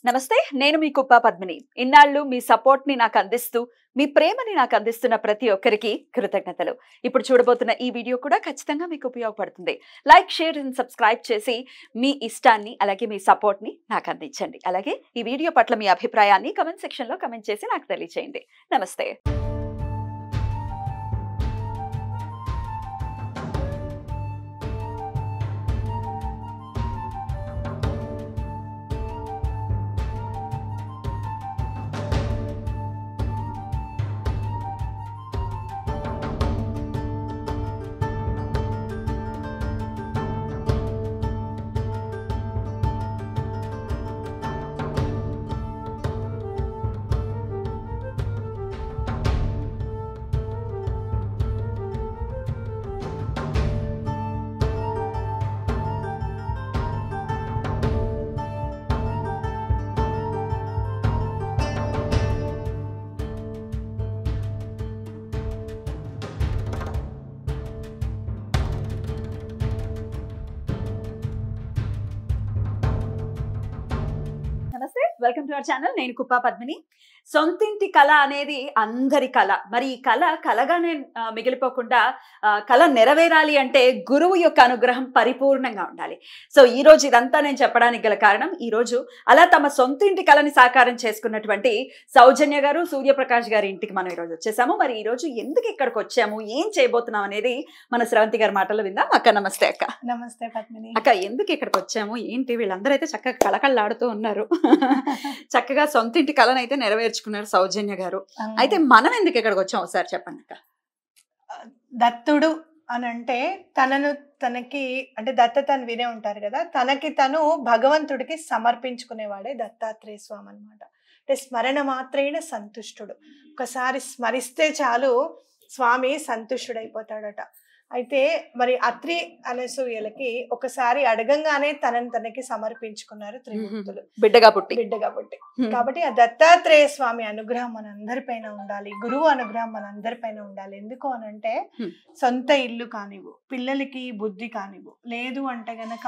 నమస్తే నేను మీ కుప్ప పద్మిని ఇన్నాళ్ళు మీ సపోర్ట్ ని నాకు అందిస్తూ మీ ప్రేమని నాకు అందిస్తున్న ప్రతి ఒక్కరికి కృతజ్ఞతలు ఇప్పుడు చూడబోతున్న ఈ వీడియో కూడా ఖచ్చితంగా మీకు ఉపయోగపడుతుంది లైక్ షేర్ అండ్ సబ్స్క్రైబ్ చేసి మీ ఇష్టాన్ని అలాగే మీ సపోర్ట్ ని నాకు అందించండి అలాగే ఈ వీడియో పట్ల మీ అభిప్రాయాన్ని కమెంట్ సెక్షన్ లో కమెంట్ చేసి నాకు తెలియచేయండి నమస్తే నమస్తే వెల్కమ్ టు అవర్ ఛానల్ నేను కుప్పా పద్మిని సొంతింటి కళ అనేది అందరి కళ మరి ఈ కళ కలగానే ఆ, మిగిలిపోకుండా ఆ, కళ నెరవేరాలి అంటే గురువు యొక్క అనుగ్రహం పరిపూర్ణంగా ఉండాలి సో ఈ రోజు ఇదంతా నేను చెప్పడానికి గల కారణం ఈ రోజు అలా తమ సొంతింటి కళని సాకారం చేసుకున్నటువంటి సౌజన్య గారు సూర్యప్రకాష్ గారి ఇంటికి మనం ఈరోజు వచ్చేసాము మరి ఈ రోజు ఎందుకు ఇక్కడికి వచ్చాము ఏం చేయబోతున్నాం అనేది మన స్రవంతి గారి మాటలు విందాం అక్క నమస్తే అక్క నమస్తే పద్మిని అక్క ఎందుకు ఇక్కడికి వచ్చాము ఏంటి వీళ్ళందరూ అయితే చక్కగా కళకళలాడుతూ ఉన్నారు చక్కగా సొంతింటి కళనైతే నెరవేర్చుకున్నారు సౌజన్య గారు అయితే మనం ఎందుకు ఇక్కడికి వచ్చాం ఒకసారి చెప్పండి అక్క దత్తుడు అని అంటే తనను తనకి అంటే దత్తతను వినే ఉంటారు కదా తనకి తను భగవంతుడికి సమర్పించుకునేవాడే దత్తాత్రేయ స్వామి అనమాట అంటే స్మరణ మాత్రేణ సంతుష్టుడు ఒకసారి స్మరిస్తే చాలు స్వామి సంతుష్టుడైపోతాడట అయితే మరి అత్రి అనసూయలకి ఒకసారి అడగంగానే తనని తనకి సమర్పించుకున్నారు త్రిమూర్తులు బిడ్డగా పుట్టి బిడ్డ కాబట్టి కాబట్టి ఆ దత్తాత్రేయ స్వామి అనుగ్రహం మన అందరిపైన ఉండాలి గురువు అనుగ్రహం మన అందరిపైన ఉండాలి ఎందుకు అని అంటే Hmm. సొంత ఇల్లు కానివ్వు పిల్లలకి బుద్ధి కానివ్వు లేదు అంటే గనక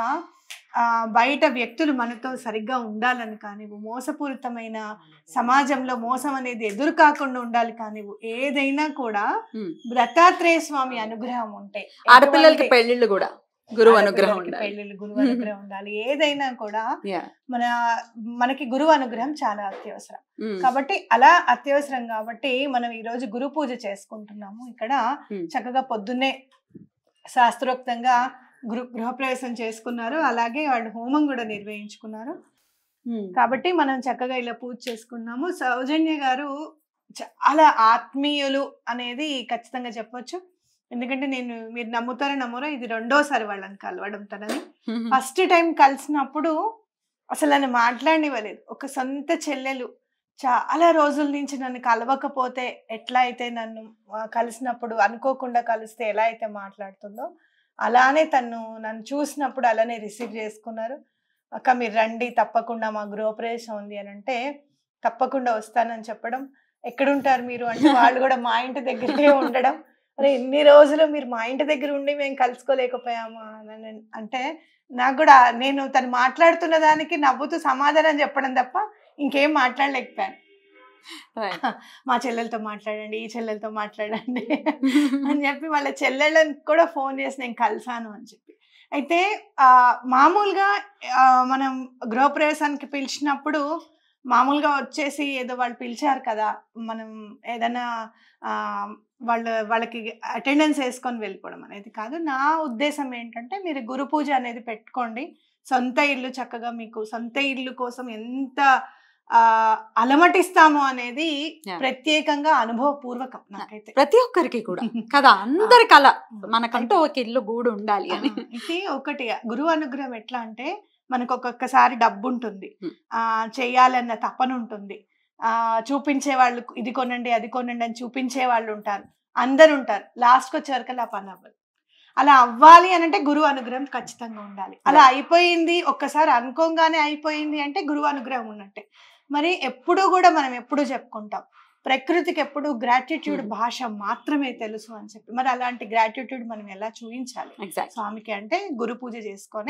ఆ బయట వ్యక్తులు మనతో సరిగ్గా ఉండాలని కానివ్వు మోసపూరితమైన సమాజంలో మోసం అనేది ఎదురు కాకుండా ఉండాలి కానివ్వు ఏదైనా కూడా Hmm. దత్తాత్రేయ స్వామి అనుగ్రహం ఉంటే ఆడపిల్లలకి ఎటువంటి- పెళ్లిళ్ళు కూడా గురువు అనుగ్రహం ఆడపిల్లలకి ఉండాలి పెళ్ళిళ్ళు గురువు అనుగ్రహం ఉండాలి ఏదైనా కూడా Yeah. మన మనకి గురువు అనుగ్రహం చాలా అత్యవసరం Hmm. కాబట్టి అలా అత్యవసరం కాబట్టి మనం ఈ రోజు గురు పూజ చేసుకుంటున్నాము ఇక్కడ Hmm. చక్కగా పొద్దున్నే శాస్త్రోక్తంగా గృహ గృహప్రవేశం చేసుకున్నారు అలాగే వాళ్ళు హోమం కూడా నిర్వహించుకున్నారు Hmm. కాబట్టి మనం చక్కగా ఇలా పూజ చేసుకున్నాము సౌజన్య గారు చాలా ఆత్మీయులు అనేది ఖచ్చితంగా చెప్పొచ్చు ఎందుకంటే నేను మీరు నమ్ముతారో నమ్మరో ఇది రెండోసారి వాళ్ళని కలవడం తనని Hmm. ఫస్ట్ టైం కలిసినప్పుడు అసలు నన్ను మాట్లాడనివ్వలేదు ఒక సొంత చెల్లెలు చాలా రోజుల నుంచి నన్ను కలవకపోతే ఎట్లా అయితే నన్ను ఆ, కలిసినప్పుడు అనుకోకుండా కలిస్తే ఎలా అయితే మాట్లాడుతుందో అలానే తను నన్ను చూసినప్పుడు అలానే రిసీవ్ చేసుకున్నారు అక్క మీరు రండి తప్పకుండా మా గృహప్రవేశం ఉంది అని అంటే తప్పకుండా వస్తానని చెప్పడం ఎక్కడుంటారు మీరు అంటే వాళ్ళు కూడా మా ఇంటి దగ్గరే ఉండడం అరే ఎన్ని రోజులు మీరు మా ఇంటి దగ్గర ఉండి మేము కలుసుకోలేకపోయామా అని అంటే నాకు కూడా నేను తను మాట్లాడుతున్న దానికి నవ్వుతూ సమాధానం చెప్పడం తప్ప ఇంకేం మాట్లాడలేకపోయాను Right. మా చెల్లెలతో మాట్లాడండి ఈ చెల్లెలతో మాట్లాడండి అని చెప్పి వాళ్ళ చెల్లెళ్ళని కూడా ఫోన్ చేసి నేను కలిసాను అని చెప్పి అయితే ఆ, మామూలుగా ఆ, మనం గృహప్రవేశానికి పిలిచినప్పుడు మామూలుగా వచ్చేసి ఏదో వాళ్ళు పిలిచారు కదా మనం ఏదైనా ఆ, వాళ్ళ వాళ్ళకి అటెండెన్స్ వేసుకొని వెళ్ళిపోవడం అనేది కాదు నా ఉద్దేశం ఏంటంటే మీరు గురు పూజ అనేది పెట్టుకోండి సొంత ఇల్లు చక్కగా మీకు సొంత ఇల్లు కోసం ఎంత ఆ అలమటిస్తాము అనేది Yeah. ప్రత్యేకంగా అనుభవపూర్వకం నాకైతే ప్రతి ఒక్కరికి కూడా కదా అందరి కళ మనకంటూ ఒక ఇల్లు గూడు ఉండాలి అని ఆ, ఇది ఒకటి గురువు అనుగ్రహం ఎట్లా అంటే మనకు ఒక్కొక్కసారి డబ్బు ఉంటుంది Hmm. ఆ చేయాలన్న తపన ఉంటుంది ఆ చూపించే వాళ్ళు ఇది కొనండి అది కొనండి అని చూపించే వాళ్ళు ఉంటారు అందరు ఉంటారు లాస్ట్కి వచ్చే వరకు అలా పని అవ్వదు అలా అవ్వాలి అని అంటే గురువు అనుగ్రహం ఖచ్చితంగా ఉండాలి అలా అయిపోయింది ఒక్కసారి అనుకోగానే అయిపోయింది అంటే గురువు అనుగ్రహం ఉన్నట్టే మరి ఎప్పుడూ కూడా మనం ఎప్పుడూ చెప్పుకుంటాం ప్రకృతికి ఎప్పుడు గ్రాటిట్యూడ్ Hmm. భాష మాత్రమే తెలుసు అని చెప్పి మరి అలాంటి గ్రాటిట్యూడ్ మనం ఎలా చూపించాలి ఎగ్జాక్ట్ స్వామికి అంటే గురు పూజ చేసుకొని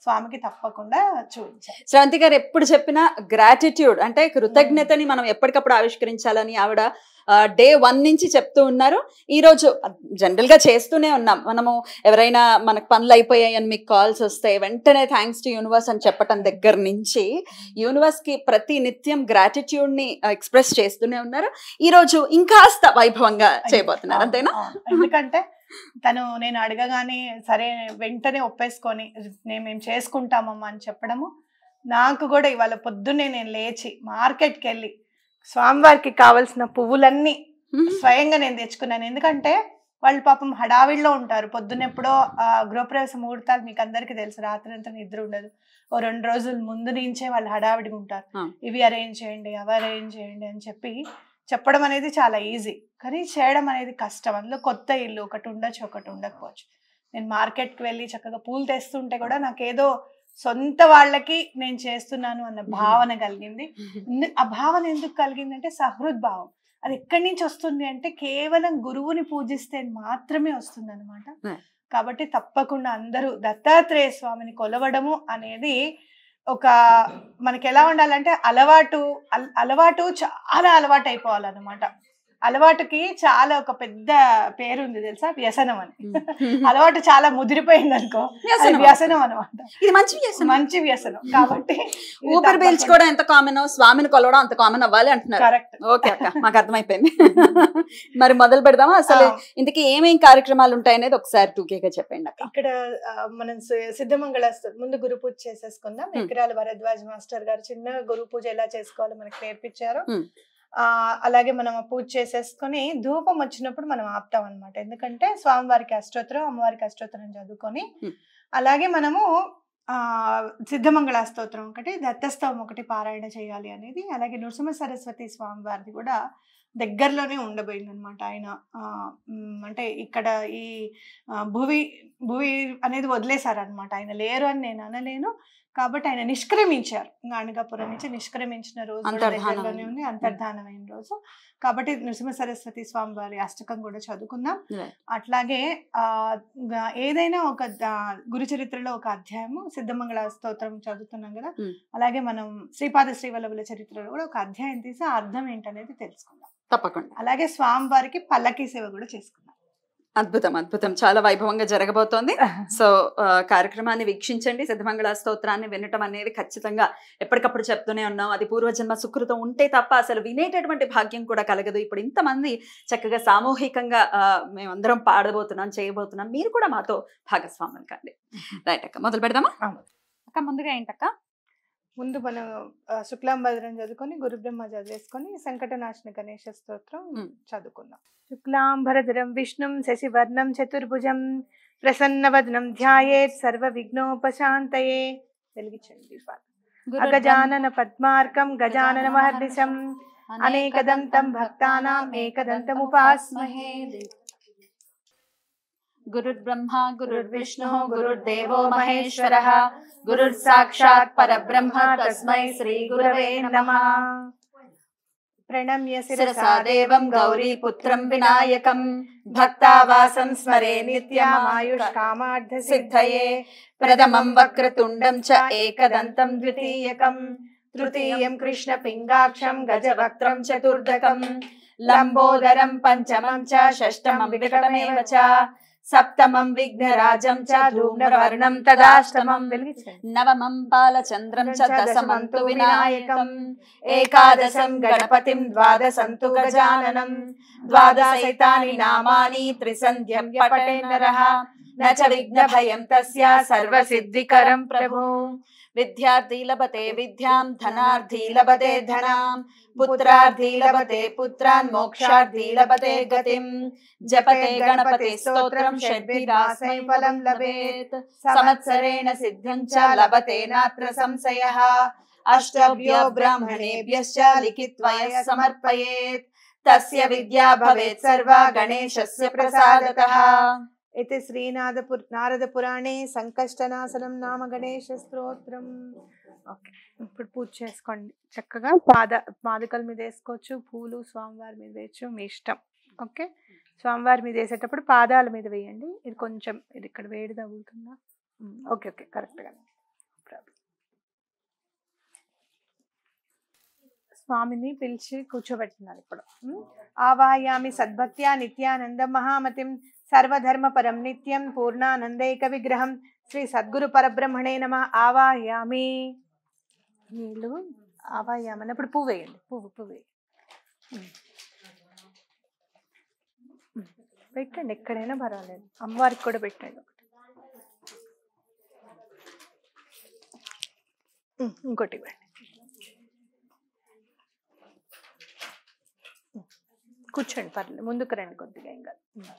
స్వామికి తప్పకుండా చూపించాలి శ్రవంతి గారు ఎప్పుడు చెప్పినా గ్రాటిట్యూడ్ అంటే కృతజ్ఞతని మనం ఎప్పటికప్పుడు ఆవిష్కరించాలని ఆవిడ డే వన్ నుంచి చెప్తూ ఉన్నారు ఈ రోజు జనరల్ గా చేస్తూనే ఉన్నాం మనము ఎవరైనా మనకు పనులు అయిపోయాయి అని మీకు కాల్స్ వస్తే వెంటనే థ్యాంక్స్ టు యూనివర్స్ అని చెప్పటం దగ్గర నుంచి యూనివర్స్ కి ప్రతి నిత్యం గ్రాటిట్యూడ్ ని ఎక్స్ప్రెస్ చేస్తూనే ఉన్నారు ఈ రోజు ఇంకాస్త వైభవంగా చేయబోతున్నారు అంతేనా అవును. ఎందుకంటే తను నేను అడగగానే సరే వెంటనే ఒప్పేసుకొని నేను మేము చేసుకుంటామమ్మా అని చెప్పడము నాకు కూడా ఇవాళ పొద్దున్నే నేను లేచి మార్కెట్కి వెళ్ళి స్వామివారికి కావలసిన పువ్వులన్నీ స్వయంగా నేను తెచ్చుకున్నాను ఎందుకంటే వాళ్ళు పాపం హడావిడిలో ఉంటారు పొద్దున్నెప్పుడో ఆ, గృహప్రవేశ ముహూర్తాలు మీకు అందరికీ తెలుసు రాత్రి అంతా నిద్ర ఉండదు ఓ రెండు రోజుల ముందు నుంచే వాళ్ళు హడావిడిగా ఉంటారు ఆ. ఇవి అరేంజ్ చేయండి అవి అరేంజ్ చేయండి అని చెప్పి చెప్పడం అనేది చాలా ఈజీ కానీ చేయడం అనేది కష్టం అందులో కొత్త ఇల్లు ఒకటి ఉండొచ్చు ఒకటి ఉండకపోవచ్చు నేను మార్కెట్కి వెళ్ళి చక్కగా పూలు తెస్తుంటే కూడా నాకేదో సొంత వాళ్ళకి నేను చేస్తున్నాను అన్న భావన కలిగింది ఎందు- ఆ భావన ఎందుకు కలిగిందంటే సహృద్భావం అది ఎక్కడి నుంచి వస్తుంది అంటే కేవలం గురువుని పూజిస్తే మాత్రమే వస్తుంది అనమాట Yeah. కాబట్టి తప్పకుండా అందరూ దత్తాత్రేయ స్వామిని కొలవడము అనేది ఒక మనకి ఎలా ఉండాలంటే అలవాటు అల్- అలవాటు చాలా అలవాటు అయిపోవాలన్నమాట అలవాటుకి చాలా ఒక పెద్ద పేరు ఉంది తెలుసా వ్యసనం అని అలవాటు చాలా ముదిరిపోయింది అనుకో అది వ్యసనం. వ్యసనం అనమాట ఇది మంచి వ్యసనం మంచి వ్యసనం కాబట్టి ఊపిరి పీల్చుకోవడం ఎంత కామన్ స్వామిని కొలవడం అంత కామన్ అవ్వాలి అంటున్నారు కరెక్ట్ ఓకే అక్క మాకు అర్థమైపోయింది మరి మొదలు పెడదామా అసలు ఇంతకీ ఏమేం కార్యక్రమాలు ఉంటాయనేది ఒకసారి టూకేగా చెప్పండి అక్క ఇక్కడ ఆ, మనం సి- సిద్ధమంగళ స్తు- ముందు గురు పూజ చేసేసుకుందాం Hmm. ఎకరాల భరద్వాజ్ మాస్టర్ గారు చిన్న గురు పూజ ఎలా చేసుకోవాలో మనకి నేర్పించారు Hmm. ఆ అలాగే మనం ఆ పూజ చేసేసుకొని ధూపం వచ్చినప్పుడు మనం ఆపుతాం అనమాట ఎందుకంటే స్వామివారికి అష్టోత్తరం అమ్మవారికి అష్టోత్తరం చదువుకొని Hmm. అలాగే మనము ఆ సిద్ధమంగళ స్తోత్రం ఒకటి దత్తస్తవం ఒకటి పారాయణ చేయాలి అనేది అలాగే నృసింహ సరస్వతి స్వామివారిది కూడా దగ్గరలోనే ఉండబోయింది అనమాట ఆయన ఆ, మ్, అంటే ఇక్కడ ఈ ఆ, భువి భువి అనేది వదిలేశారనమాట ఆయన లేరు అని నేను అనలేను కాబట్టి ఆయన నిష్క్రమించారు గాణగాపురం నుంచి నిష్క్రమించిన రోజు కూడా అంతర్ధానం దగ్గరలోనే ఉంది అంతర్ధానమైన రోజు కాబట్టి నృసింహ సరస్వతి స్వామి వారి అష్టకం కూడా చదువుకుందాం Right. అట్లాగే ఆ గ- ఏదైనా ఒక ద- గురు చరిత్రలో ఒక అధ్యాయము సిద్ధమంగళ స్తోత్రం చదువుతున్నాం కదా Hmm. అలాగే మనం శ్రీపాద శ్రీవల్లభుల చరిత్రలో కూడా ఒక అధ్యాయం తీసి ఆ అర్థం ఏంటనేది తెలుసుకుందాం తప్పకుండా అలాగే స్వామివారికి పల్లకి సేవ కూడా చేసుకుందాం అద్భుతం అద్భుతం చాలా వైభవంగా జరగబోతోంది సో ఆ, కార్యక్రమాన్ని వీక్షించండి సిద్ధమంగళ స్తోత్రాన్ని వినటం అనేది ఖచ్చితంగా ఎప్పటికప్పుడు చెప్తూనే ఉన్నాం అది పూర్వజన్మ సుకృతం ఉంటే తప్ప అసలు వినేటటువంటి భాగ్యం కూడా కలగదు ఇప్పుడు ఇంతమంది చక్కగా సామూహికంగా ఆ, మేమందరం పాడబోతున్నాం చేయబోతున్నాం మీరు కూడా మాతో భాగస్వాములు కండి రైట్ అక్క మొదలు పెడదామా అవును. అక్క ముందుగా ఏంటక్క ముందు మనం ఆ, శుక్లాంబరం చదువుకొని గురు బ్రహ్మ చదివేసుకొని సంకటనాశన గణేష స్తోత్రం మ్. చదువుకుందాం శుక్లాంబరధరం విష్ణుం శశివర్ణం చతుర్భుజం ప్రసన్నవదనం ధ్యాయేత్ సర్వ విఘ్నోపశాంతయే వెలిగించండి దీపాలు అగజానన పద్మార్కం గజానన మహర్నిశం అనేకదంతం భక్తానాం ఏకదంతముపాస్మహే గురుర్బ్రహ్మ గురుర్విష్ణు గురుర్దేవో మహేశ్వర గురుర్ సాక్షాత్ పరబ్రహ్మ తస్మై శ్రీ గురవే నమః ప్రణమ్య శిరసా దేవం గౌరీపుత్రం వినాయకం భక్తావాసం స్మరే నిత్యమాయుష్ కామార్థ సిద్ధయే ప్రథమం వక్రతుండం చ ఏకదంతం ద్వితీయకం తృతీయం కృష్ణ పింగాక్షం గజవక్త్రం చతుర్దకం లంబోదరం పంచమం చ షష్టమం వికటమేవ చ సప్తమం విఘ్నరాజం చ ధూమ్రవర్ణం తదాష్టమం నవమం బాలచంద్రం చ దశమం తు వినాయకం ఏకాదశం గణపతిం ద్వాదశం తు గజాననం ద్వాదశైతాని నామాని త్రిసంధ్యం పటే నరః న చ విఘ్నభయం తస్య సర్వసిద్ధికరం ప్రభు విద్యార్థి లభతే విద్యాం ధనార్థి లభతే ధనాం పుత్రార్థి లభతే పుత్రాన్ మోక్షార్థి లభతే గతిం జపతే గణపతి స్తోత్రం షడ్భిరాసై ఫలం లభేత్ సంవత్సరేణ సిద్ధిం చ లభతే నాత్ర సంశయః అష్టభ్యో బ్రాహ్మణేభ్యశ్చ లిఖిత్వయ సమర్పయేత్ తస్య విద్యా భవేత్ సర్వా గణేశస్య ప్రసాదతః అయితే శ్రీనాథపు నారద పురాణే సంకష్టనాశనం నామ గణేష స్తోత్రం ఓకే ఇప్పుడు పూజ చేసుకోండి చక్కగా పాద పాదకల మీద వేసుకోవచ్చు పూలు స్వామివారి మీద వేయచ్చు మీ ఇష్టం ఓకే స్వామివారి మీద వేసేటప్పుడు పాదాల మీద వేయండి ఇది కొంచెం ఇది ఇక్కడ వేడి తగులుతుందా ఉమ్, ఓకే ఓకే కరెక్ట్గా స్వామిని పిలిచి కూర్చోబెట్టినారు ఇప్పుడు ఉమ్. ఆవాహయామి సద్భక్త్యా నిత్యానందం మహామతిం సర్వధర్మ పరం నిత్యం పూర్ణానందైక విగ్రహం శ్రీ సద్గురు పరబ్రహ్మణే నమ ఆవాహయామి నీళ్ళు ఆవాహయామి అన్నప్పుడు పువ్వు వేయండి పువ్వు పువ్వు వేయండి ఉమ్. ఉమ్. పెట్టండి ఎక్కడైనా పర్వాలేదు అమ్మవారికి కూడా పెట్టండి ఒకటి ఉమ్, ఇంకోటి ఇవ్వండి ఉమ్, కూర్చోండి పర్లేదు ముందుకు రండి కొద్దిగా ఇంకా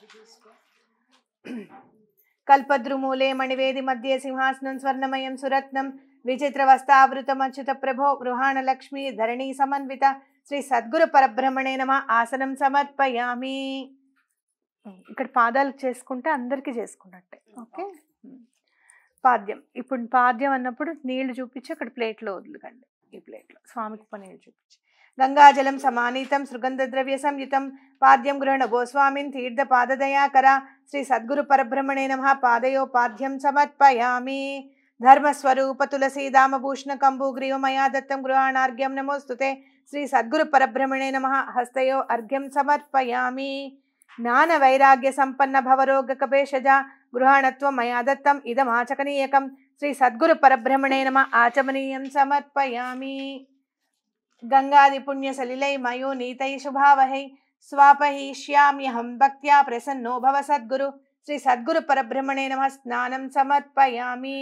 కల్పద్రుమూలే మణివేది మధ్య సింహాసనం స్వర్ణమయం సురత్నం విచిత్ర వస్తావృతం అచ్యుత ప్రభో గృహాణ లక్ష్మి ధరణి సమన్విత శ్రీ సద్గురు పరబ్రహ్మణే నమ ఆసనం సమర్పయామి ఉమ్, ఇక్కడ పాదాలు చేసుకుంటే అందరికీ చేసుకున్నట్టే ఓకే ఉమ్. పాద్యం ఇప్పుడు పాద్యం అన్నప్పుడు నీళ్లు చూపించి అక్కడ ప్లేట్లో వదులుకండి ఈ ప్లేట్లో స్వామికి ఉప నీళ్ళు చూపించి గంగాజలం సమానీతం సుగంధ ద్రవ్య సంయుతం పాద్యం గృహణ గోస్వామిన్ తీర్థ పాదదయాకర శ్రీ సద్గురు పరబ్రహ్మణే నమ పాదయో పాద్యం సమర్పయామి ధర్మస్వరూప తులసీదామభూషణ కంబు గ్రీవమయా దత్తం గృహాణార్ఘ్యం నమోస్తుతే శ్రీ సద్గురు పరబ్రహ్మణే నమ హస్తయో అర్ఘ్యం సమర్పయామి జ్ఞాన వైరాగ్య సంపన్న భవరోగ కపేషజ గృహాణత్వం మయా దత్తం ఇదమాచకనీయకం శ్రీ సద్గురు పరబ్రహ్మణే నమ ఆచమనీయం సమర్పయామి గంగాది పుణ్య సలిలై మయో నీతై శుభావహై స్వాపహిష్యామ్యహం భక్త్యా ప్రసన్నో భవ సద్గురు శ్రీ సద్గురు పరబ్రహ్మణే నమ స్నానం సమర్పయామి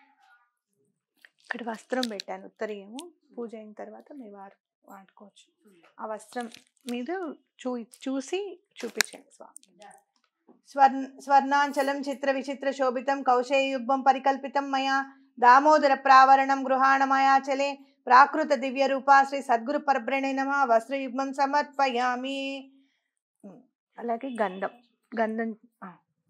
ఇక్కడ వస్త్రం పెట్టాను ఉత్తరీయము పూజ అయిన తర్వాత మీ వారు వాడుకోవచ్చు ఆ వస్త్రం మీద చూ చూసి చూపించండి స్వామి స్వర్ణ స్వర్ణాంచలం చిత్ర విచిత్ర శోభితం కౌశేయుబ్బం పరికల్పితం మయా దామోదర ప్రావరణం గృహాణమయాచలే ప్రాకృత దివ్య రూపా శ్రీ సద్గురు పరబ్రణే నమ వస్త్రయుగ్మం సమర్పయామి ఉమ్, అలాగే గంధం గంధం ఆ.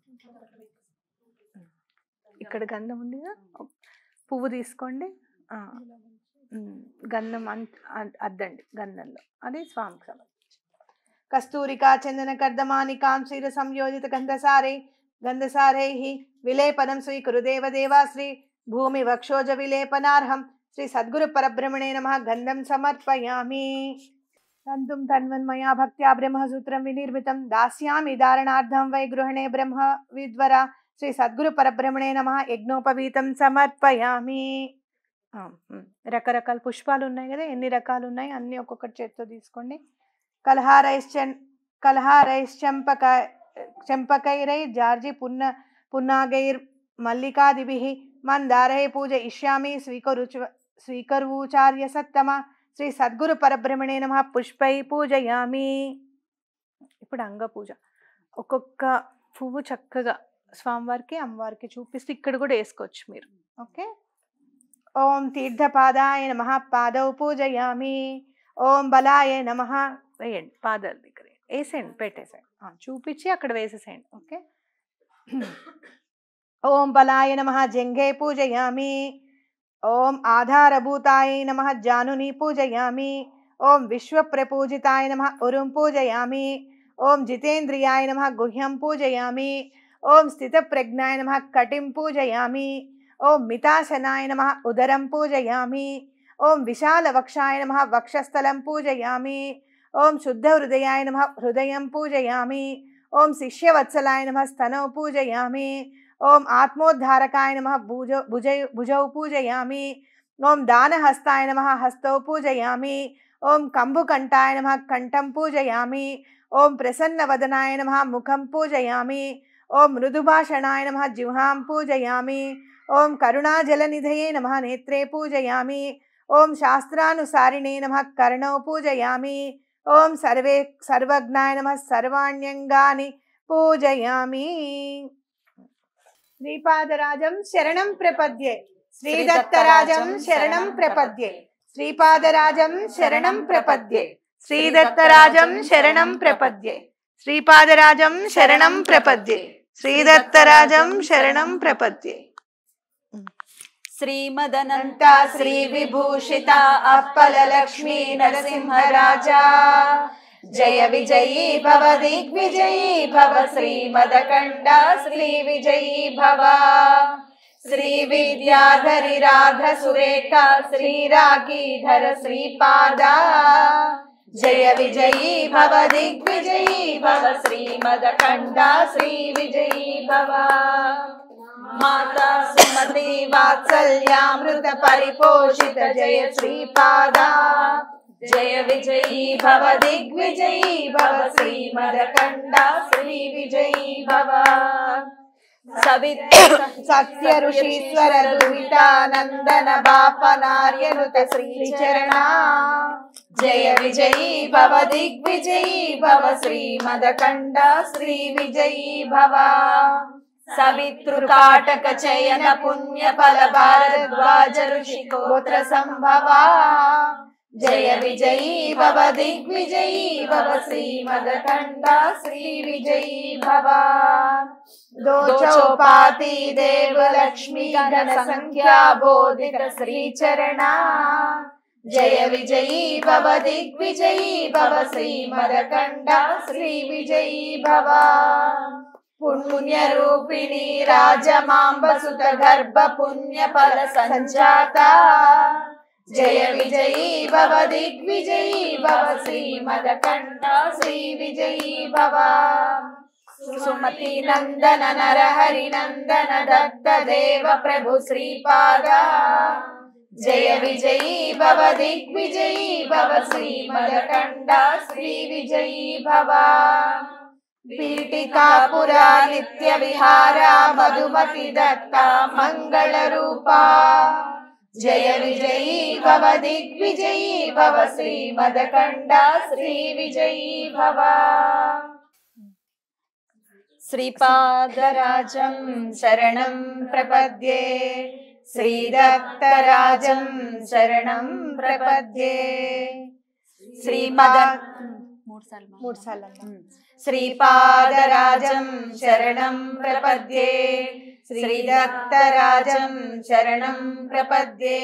ఉమ్, ఇక్కడ గంధం ఉందిగా పువ్వు తీసుకోండి ఆ, ఉమ్, గంధం అంత అద్- అద్దండి గంధంలో అది స్వామికి సమర్పించి కస్తూరికా చందన కర్దమానికాం క్షీర సంయోజిత గంధసారే గంధసారైః విలేపనం స్వీకురు దేవదేవా శ్రీ భూమి వక్షోజ విలేపనార్హం శ్రీ సద్గురు పరబ్రహ్మణే నమ గంధం సమర్పయామి తంతుం తన్వన్మయా భక్త్యా బ్రహ్మసూత్రం వినిర్మితం దాస్యామి ధారణార్థం వై గృహణే బ్రహ్మ విద్వర శ్రీ సద్గురు పరబ్రహ్మణే నమ యజ్ఞోపవీతం సమర్పయామి ఆ, ఉమ్. రకరకాల పుష్పాలు ఉన్నాయి కదా ఎన్ని రకాలు ఉన్నాయి అన్ని ఒక్కొక్కటి చేత్తో తీసుకోండి కలహారైశ్చన్ కలహారైశ్చంపక చంపకైరై జార్జి పున్న పున్నాగైర్ మల్లికాదిభిః మందారై పూజ ఇష్యామి స్వీకరుచు స్వీకరుచార్య సత్తమ శ్రీ సద్గురు పరబ్రహ్మణే నమ పుష్పై పూజయామి ఇప్పుడు అంగ పూజ ఒక్కొక్క పువ్వు చక్కగా స్వామివారికి అమ్మవారికి చూపిస్తే ఇక్కడ కూడా వేసుకోవచ్చు మీరు ఓకే ఓం తీర్థపాదాయ నమ పాదౌ పూజయామి ఓం బలాయ నమ వేయండి పాదాల దగ్గర వేసేయండి పెట్టేసేయండి ఆ, చూపించి అక్కడ వేసేసేయండి ఓకే ఓం బలాయ నమ జంఘే పూజయామి ఓం ఆధారభూతాయ నమ జానుని పూజయామి ఓం విశ్వప్రపూజితాయ నమ ఉరుం పూజయామి ఓం జితేంద్రియాయ నమ గుహ్యం పూజయామి ఓం స్థితప్రజ్ఞాయ నమ కటిం పూజయామి ఓం మితాశనాయ నమ ఉదరం పూజయామి ఓం విశాలవక్షాయ నమ వక్షస్థలం పూజయామి ఓం శుద్ధహృదయాయ నమ హృదయం పూజయామి ఓం శిష్యవత్సలాయ నమ స్తనౌ పూజయామి ఓం ఆత్మోద్ధారకాయ నమ భుజ భుజ భుజౌ పూజయామి ఓం దానహస్తాయ నమ హస్తౌ పూజయామి ఓం కంబుకంఠాయ నమ కంఠం పూజయామి ఓం ప్రసన్నవదనాయ నమ ముఖం పూజయామి ఓం మృదుభాషణాయ నమ జిహ్వాం పూజయామి ఓం కరుణాజలనిధయే నమ నేత్రే పూజయామి ఓం శాస్త్రానుసారిణే నమ కర్ణౌ పూజయామి ఓం సర్వే సర్వజ్ఞాయ నమ సర్వాణ్యంగాని పూజయామి శ్రీపాదరాజం శరణం ప్రపద్యే శ్రీదత్తరాజం శరణం ప్రపద్యే శ్రీపాదరాజం శరణం ప్రపద్యే శ్రీదత్తరాజం శరణం ప్రపద్యే శ్రీపాదరాజం శరణం ప్రపద్యే శ్రీదత్తరాజం శరణం ప్రపద్యే శ్రీమదనంత అనంత శ్రీ విభూషిత అప్పల లక్ష్మీ నరసింహరాజా జయ విజయీ భవ దిగ్విజయీ భవ శ్రీమదకండ శ్రీ విజయీ భవ శ్రీ విద్యాధరి రాధ సురేఖ శ్రీరాకీధర శ్రీపాద జయ విజయీ భవ దిగ్విజయీ భవ శ్రీమదకండ శ్రీ విజయీ భవ మాతా సుమతి వాత్సల్యామృత పరిపోషిత జయ శ్రీపాద జయ విజయీ భవ దిగ్విజయీ భవ శ్రీమదకండ శ్రీ విజయీ భవ సవిత్ర సత్య ఋషీశ్వర దుహితానందన బాపనార్యనుత శ్రీచరణ జయ విజయీ భవ దిగ్విజయీ భవ శ్రీమదకండ శ్రీ విజయీ భవ సవితృకాటక చయన పుణ్య ఫల భారద్వాజ ఋషి గోత్ర సంభవ జయ విజయీ భవ దిగ్విజయీ భవ శ్రీమదకండ శ్రీ విజయీ భవ దోచోపాతి దేవ లక్ష్మీ గణ సంఖ్యా బోధిత శ్రీచరణ జయ విజయీ భవ దిగ్విజయీ భవ శ్రీమదకండ శ్రీ విజయీ భవ పుణ్య రూపిణి రాజమాంబ సుత గర్భ పుణ్య ఫల సంజాత జయ విజయీ భవ దిగ్విజయీ భవ శ్రీమదకండ శ్రీ విజయీ భవ సుమతి నందన నరహరి నందన దత్త దేవ ప్రభు శ్రీపాద జయ విజయీ భవ దిగ్విజయీ భవ శ్రీమదకండ శ్రీ విజయీ భవ పీఠికాపురా నిత్య విహార మధుమతి దత్త మంగళ రూపా జయ విజయీ భవ దిగ్విజయీ భవ శ్రీమదకండ శ్రీ విజయీ భవ శ్రీపాదరాజం శరణం ప్రపద్యే శ్రీదత్తరాజం శరణం ప్రపద్యే శ్రీమద మూడు సార్లు మూడు సార్లు శ్రీపాదరాజం శరణం ప్రపద్యే శ్రీదత్తరాజం శరణం ప్రపద్యే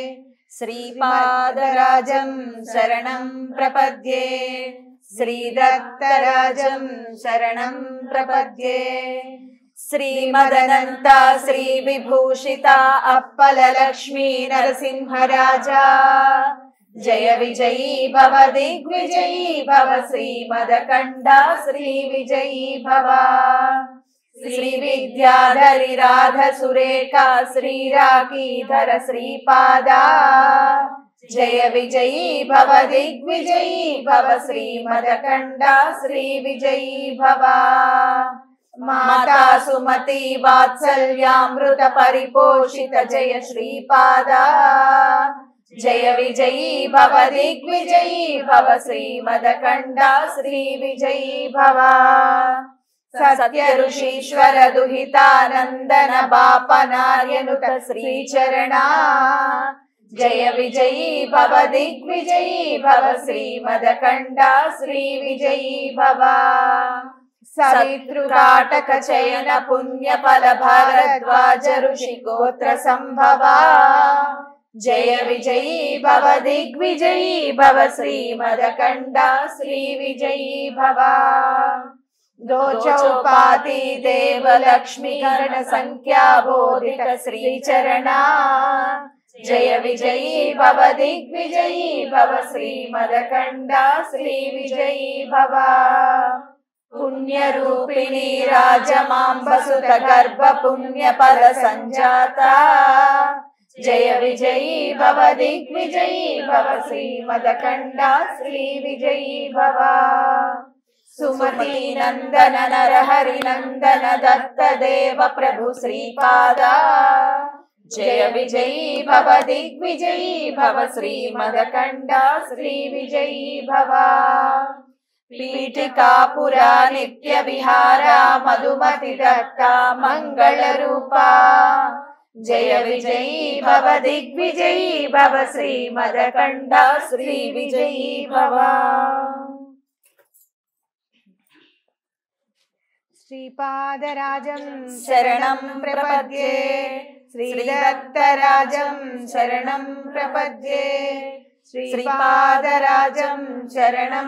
శ్రీపాదరాజం శరణం ప్రపద్యే శ్రీదత్తరాజం శరణం ప్రపద్యే శ్రీమదనంత శ్రీ విభూషిత అప్పల లక్ష్మీ నరసింహరాజా జయ విజయీ భవ దిగ్విజయీ భవ శ్రీమదకండ శ్రీ విజయీ భవ శ్రీ విద్యాధరి రాధ సురేఖ శ్రీరాకీధర శ్రీపాద జయ విజయీ భవ దిగ్విజయీ భవ శ్రీమదకండ శ్రీ విజయీ భవ మాతా సుమతి వాత్సల్యామృత పరిపోషిత జయ శ్రీపాద జయ విజయీ భవ దిగ్విజయీ భవ శ్రీమదకండ శ్రీ విజయీ భవ సత్య ఋషీశ్వర దుహితానందన బాపనార్యనుత శ్రీచరణ జయ విజయీ భవ దిగ్విజయీ భవ శ్రీమదకండ శ్రీ విజయీ భవ సవితృకాటక చయన పుణ్య ఫల భారద్వాజ ఋషి గోత్ర సంభవ జయ విజయీ భవ దిగ్విజయీ భవ శ్రీమదకండ శ్రీ విజయీ భవ దోచౌపాతి దేవ లక్ష్మీ గణ సంఖ్యా బోధిత శ్రీచరణ జయ విజయీ భవ దిగ్విజయీ భవ శ్రీమదకండ శ్రీ విజయీ భవ పుణ్యరూపిణి రాజమాంబ సుత గర్భ పుణ్య ఫల సంజాత జయ విజయీ భవ దిగ్విజయీ భవ శ్రీమదకండ శ్రీ విజయీ భవ సుమతి నందన నరహరి నందన దత్త దేవ ప్రభు శ్రీపాద జయ విజయీ భవ దిగ్విజయీ భవ శ్రీమదకండ శ్రీ విజయీ భవ పీఠికాపురా నిత్య విహార మధుమతి దత్త మంగళ రూపా జయ విజయీ భవ దిగ్విజయీ భవ శ్రీమదకండ శ్రీ విజయీ భవ శ్రీపాదరాజం శరణం ప్రపద్యే శ్రీదత్తరాజం శరణం ప్రపద్యే శ్రీపాదరాజం శరణం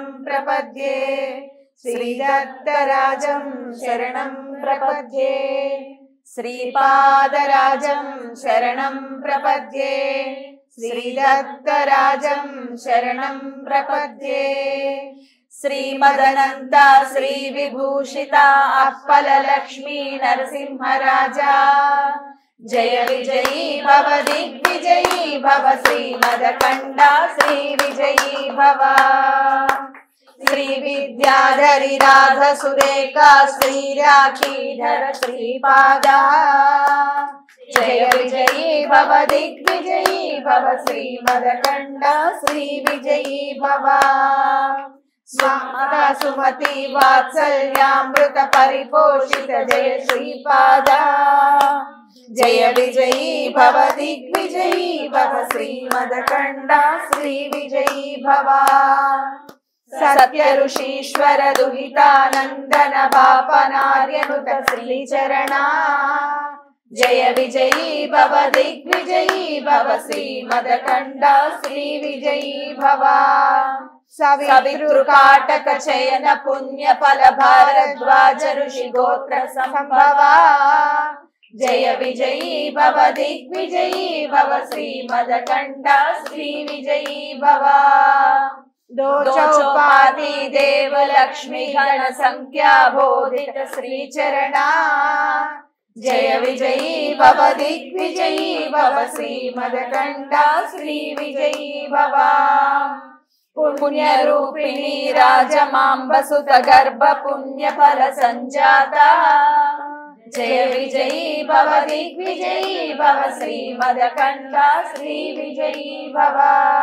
ప్రపద్యే శ్రీదత్తరాజం శరణం ప్రపద్యే శ్రీపాదరాజం శరణం ప్రపద్యే శ్రీదత్తరాజం శరణం ప్రపద్యే శ్రీమదనంత శ్రీ విభూషిత అప్పల లక్ష్మీ నరసింహరాజా జయ విజయీ భవ దిగ్విజయీ భవ శ్రీమదకండ శ్రీ విజయీ భవ శ్రీ విద్యాధరి రాధ సురేఖ శ్రీ రాఖీధర శ్రీపాదా జయ విజయీ భవ దిగ్విజయీ భవ శ్రీమదకండ శ్రీ విజయీ భవ స్వామద సుమతి వాత్సల్యామృత పరిపోషిత జయ శ్రీపాదా జయ విజయీ భవ దిగ్విజయీ భవ శ్రీమదకండ శ్రీ విజయీ భవ సత్య ఋషీశ్వర దుహితానందన పాపనార్యనుత శ్రీచరణ జయ విజయీ భవ దిగ్విజయీ భవ శ్రీమదకండ శ్రీ విజయీ భవ సవితృకాటక చయన పుణ్య ఫల భారద్వాజ ఋషి గోత్ర సంభవ జయ విజయీ భవ దిగ్విజయీ భవ శ్రీమదకండ శ్రీ విజయీ భవ దోచౌపాది దేవ లక్ష్మి గణ సంఖ్యా బోధిత శ్రీచరణ జయ విజయీ భవ దిగ్విజయీ భవ శ్రీమదకండ శ్రీ విజయీ భవ పుణ్యరూపిణి రాజమాంబ సుత గర్భ పుణ్య ఫల సంజాత జయ విజయీ భవ దిగ్విజయీ భవ శ్రీమదకండ శ్రీ విజయీ భవ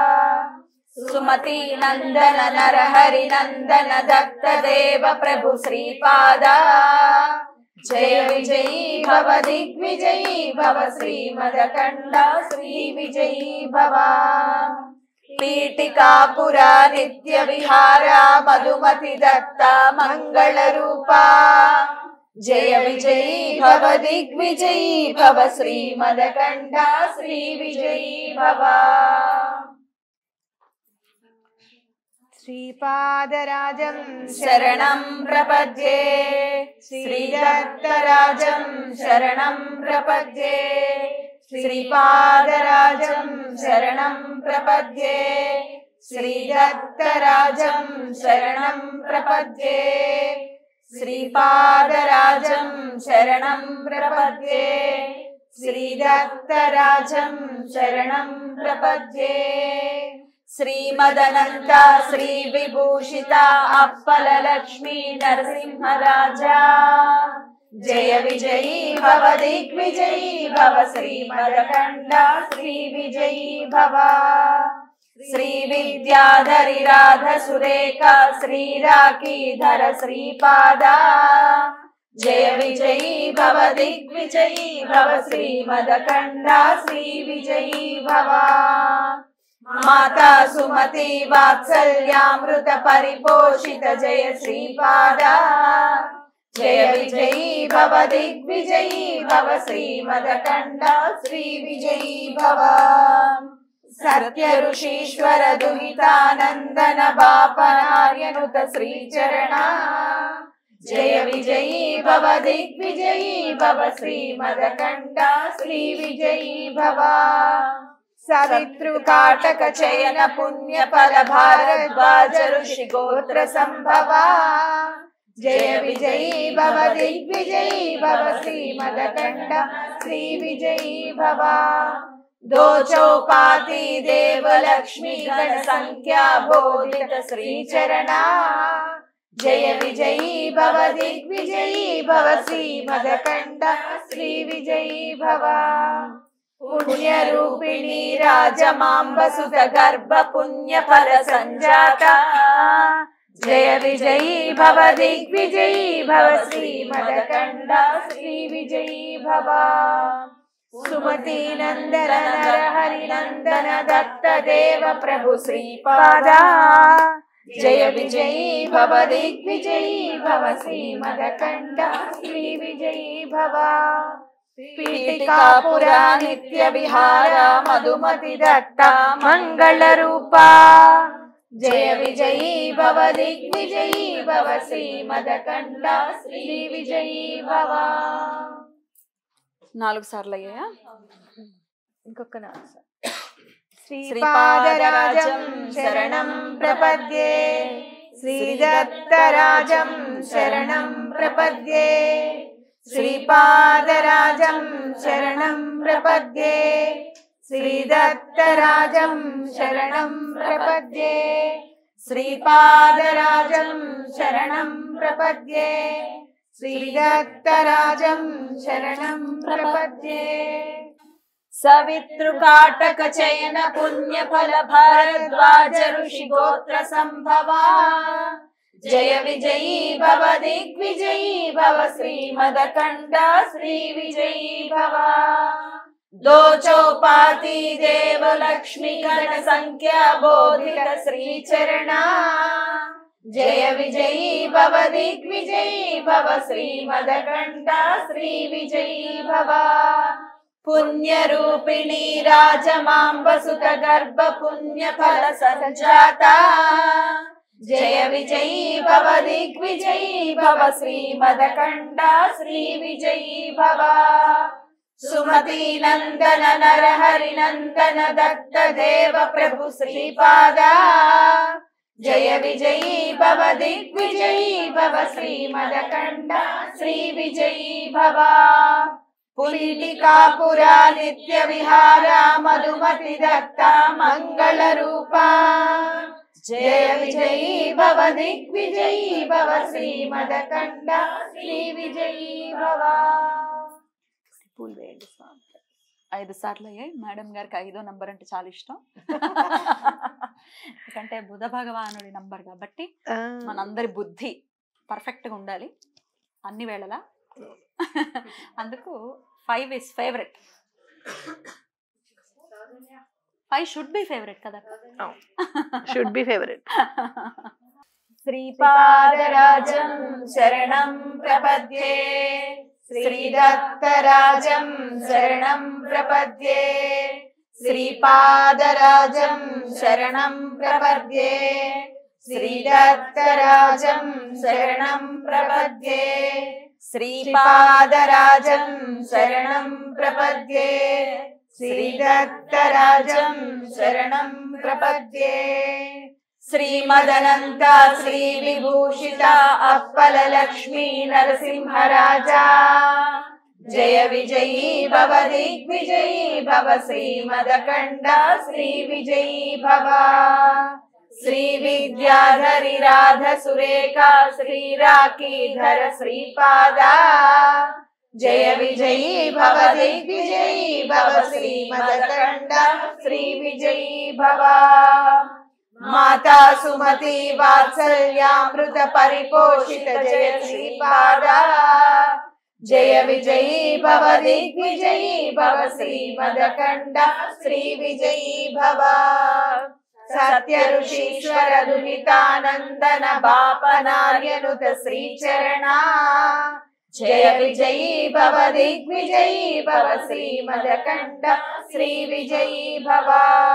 సుమతి నందన నరహరి నందన దత్త దేవ ప్రభు శ్రీపాద జయ విజయీ భవ దిగ్విజయీ భవ శ్రీమదకండ శ్రీ విజయీ భవ పీఠికాపురా నిత్య విహార మధుమతి దత్త మంగళ రూపా జయ విజయీ భవ దిగ్విజయీ భవ శ్రీమదకండ శ్రీ విజయీ భవ శ్రీపాదరాజం శరణం ప్రపద్యే శ్రీదత్తరాజం శరణం ప్రపద్యే శ్రీపాదరాజం శరణం ప్రపద్యే శ్రీదత్తరాజం శరణం ప్రపద్యే శ్రీపాదరాజం శరణం ప్రపద్యే శ్రీదత్తరాజం శరణం ప్రపద్యే శ్రీమదనంత శ్రీ విభూషిత అప్పల లక్ష్మీ నరసింహరాజా జయ విజయీ భవ దిగ్విజయీ భవ శ్రీమదకండ శ్రీ విజయీ భవ శ్రీ విద్యాధరి రాధ సురేఖ శ్రీ రాఖీధర శ్రీపాదా జయ విజయీ భవ దిగ్విజయీ భవ శ్రీమదకండ శ్రీ విజయీ భవ మాతా సుమతి వాత్సల్యామృత పరిపోషిత జయ శ్రీపాద జయ విజయీ భవ దిగ్విజయీ భవ శ్రీమదకండ శ్రీ విజయీ భవ సత్య ఋషీశ్వర దుహితానందన బాపనార్యనుత శ్రీచరణ జయ విజయీ భవ దిగ్విజయీ భవ శ్రీమదకండ శ్రీ విజయీ భవ సవితృకాటక చయన పుణ్య ఫల భారద్వాజ ఋషి గోత్ర సంభవ జయ విజయీ భవ దిగ్విజయీ భవ శ్రీమదకండ శ్రీ విజయీ భవ దోచౌపాతి దేవ లక్ష్మీ గణ సంఖ్యా బోధిత శ్రీచరణ జయ విజయీ భవ దిగ్విజయీ భవ శ్రీమదకండ శ్రీ విజయీ భవ పుణ్యరూపిణి రాజమాంబ సుత గర్భ పుణ్య ఫల సంజాత జయ విజయీ భవ దిగ్విజయీ భవ శ్రీమదకండ శ్రీ విజయీ భవ సుమతి నందన నర హరి నందన దత్త దేవ ప్రభు శ్రీపాదా జయ విజయీ భవ దిగ్విజయీ భవ శ్రీమదకండ శ్రీ విజయీ భవ పీఠికాపురా నిత్య విహార మధుమతి దత్త మంగళ రూపా జయ విజయీ భవ దిగ్విజయీ భవ శ్రీమదకండ శ్రీ విజయీ భవ నాలుగు సార్లు అయ్యాయా ఇంకొక నాలుగు సార్లు. శ్రీపాదరాజం శరణం ప్రపద్యే శ్రీదత్తరాజం శరణం ప్రపద్యే శ్రీపాదరాజం శరణం ప్రపద్యే శ్రీదత్తరాజం శరణం ప్రపద్యే శ్రీపాదరాజం శరణం ప్రపద్యే శ్రీదత్తరాజం శరణం ప్రపద్యే సవితృకాటక చయన పుణ్య ఫల భారద్వాజ ఋషి గోత్ర సంభవా జయ విజయీ భవ దిగ్విజయీ భవ శ్రీమదకండ శ్రీ విజయీ భవ దోచౌపాతి దేవ లక్ష్మి గణ సంఖ్యా బోధిత శ్రీ చరణ జయ విజయీ భవ దిగ్విజయీ భవ శ్రీమదకండ శ్రీ విజయీ భవ పుణ్యరూపిణి రాజమాంబసుత గర్భ పుణ్య ఫల సంజాత జయ విజయీ భవ దిగ్విజయీ భవ శ్రీమదకండ శ్రీ విజయీ భవ సుమతి నందన నరహరి నందన దత్త దేవ ప్రభు శ్రీపాద జయ విజయీ భవ దిగ్విజయీ భవ శ్రీమదకండ శ్రీ విజయీ భవ పులిటికాపురా నిత్య విహార మధుమతి దత్త మంగళ రూపా జయ విజయీ భవ దిగ్విజయీ భవ శ్రీమదకండ శ్రీ విజయీ భవ పూలు వేయండి స్వామి ఐదు సార్లు అయ్యాయి మేడం గారికి ఐదో నంబర్ అంటే చాలా ఇష్టం ఎందుకంటే బుధ భగవానుడి నంబర్ కాబట్టి మనందరి బుద్ధి పర్ఫెక్ట్ గా ఉండాలి అన్ని వేళలా అందుకు five is favourite five should be favourite కదా షుడ్ బి ఫేవరెట్ శ్రీపాదరాజం శరణం ప్రపద్యే శ్రీదత్తరాజం శరణం ప్రపద్యే శ్రీపాదరాజం శరణం ప్రపద్యే శ్రీదత్తరాజం శరణం ప్రపద్యే శ్రీపాదరాజం శరణం ప్రపద్యే శ్రీదత్తరాజం శరణం ప్రపద్యే శ్రీమదనంత శ్రీ విభూషిత అప్పల లక్ష్మీ నరసింహరాజా జయ విజయీ భవ దిగ్విజయీ భవ శ్రీమదకండ శ్రీ విజయీ భవ శ్రీ విద్యాధరి రాధ సురేఖ శ్రీ రాకీధర శ్రీపాద జయ విజయీ భవ దిగ్విజయీ భవ శ్రీమదకండ శ్రీ విజయీ భవ మాతా సుమతి వాత్సల్యామృత పరిపోషిత జయ శ్రీపాద జయ విజయీ భవ దిగ్విజయీ భవ శ్రీమదకండ శ్రీ విజయీ భవ సత్య ఋషీశ్వర దుహితానందన బాపనార్యనుత శ్రీచరణ జయ విజయీ భవ దిగ్విజయీ భవ శ్రీమదకండ శ్రీ విజయీ భవ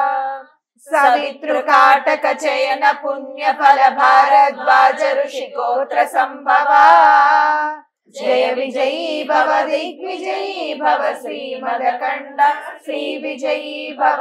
సవితృకాటక చయన పుణ్య ఫల భారద్వాజ ఋషి గోత్ర సంభవ జయ విజయీ భవ దిగ్విజయీ భవ శ్రీమదకండ శ్రీ విజయీ భవ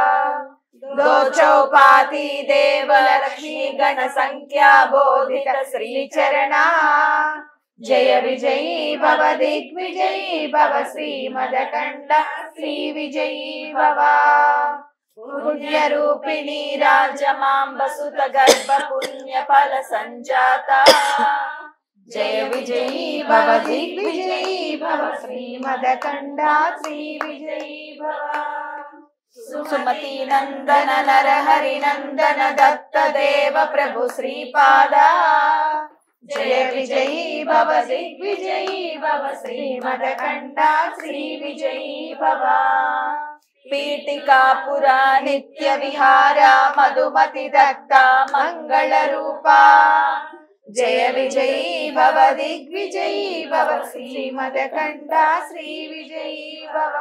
దోచౌపాతి దేవ లక్ష్మీ గణ సంఖ్యా బోధిత శ్రీచరణ జయ విజయీ భవ దిగ్విజయీ భవ శ్రీమదకండ శ్రీ విజయీ భవ పుణ్యరూపిణి రాజమాంబసుత గర్భ పుణ్య ఫల సంజాత జయ విజయీ భవ దిగ్విజయీ భవ శ్రీమదకండ శ్రీ విజయీ భవ సుమతి నందన నరహరి నందన దత్త దేవ ప్రభు శ్రీపాద జయ విజయీ భవ దిగ్విజయీ భవ శ్రీమదకండ శ్రీ విజయీ భవ పీఠికాపురా నిత్య విహార మధుమతి దత్త మంగళ రూపా జయ విజయీ భవ దిగ్విజయీ భవ శ్రీమదకండ శ్రీ విజయీ భవ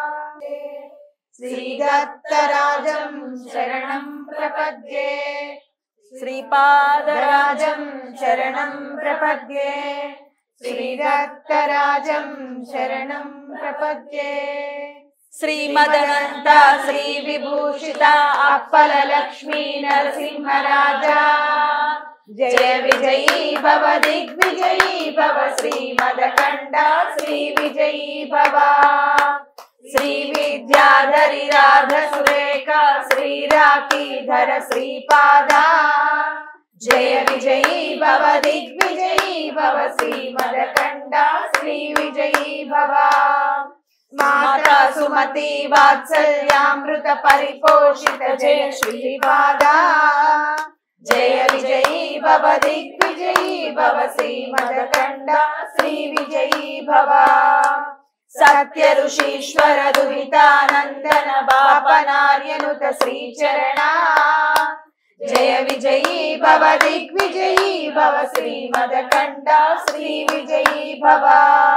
శ్రీదత్తరాజం శరణం ప్రపద్యే శ్రీపాదరాజం శరణం ప్రపద్యే శ్రీదత్తరాజం శరణం ప్రపద్యే శ్రీమదనంత శ్రీ విభూషిత అప్పల లక్ష్మీ నరసింహరాజా జయ విజయీ భవ దిగ్విజయీ భవ శ్రీమదకండ శ్రీ విజయీ భవ శ్రీ విద్యాధరి రాధ సురేఖ శ్రీ రాఖీధర శ్రీపాదా జయ విజయీ భవ దిగ్విజయీ భవ శ్రీమదకండ శ్రీ విజయీ భవ మాతా సుమతి వాత్సల్యామృత పరిపోషిత జయ శ్రీపాదా జయ విజయీ భవ దిగ్విజయీ భవ శ్రీమదకండ శ్రీ విజయీ భవ సత్య ఋషీశ్వర దుహితానందన బాపనార్యనుత శ్రీచరణ జయ విజయీ భవ దిగ్విజయీ భవ శ్రీమదకండ శ్రీ విజయీ భవ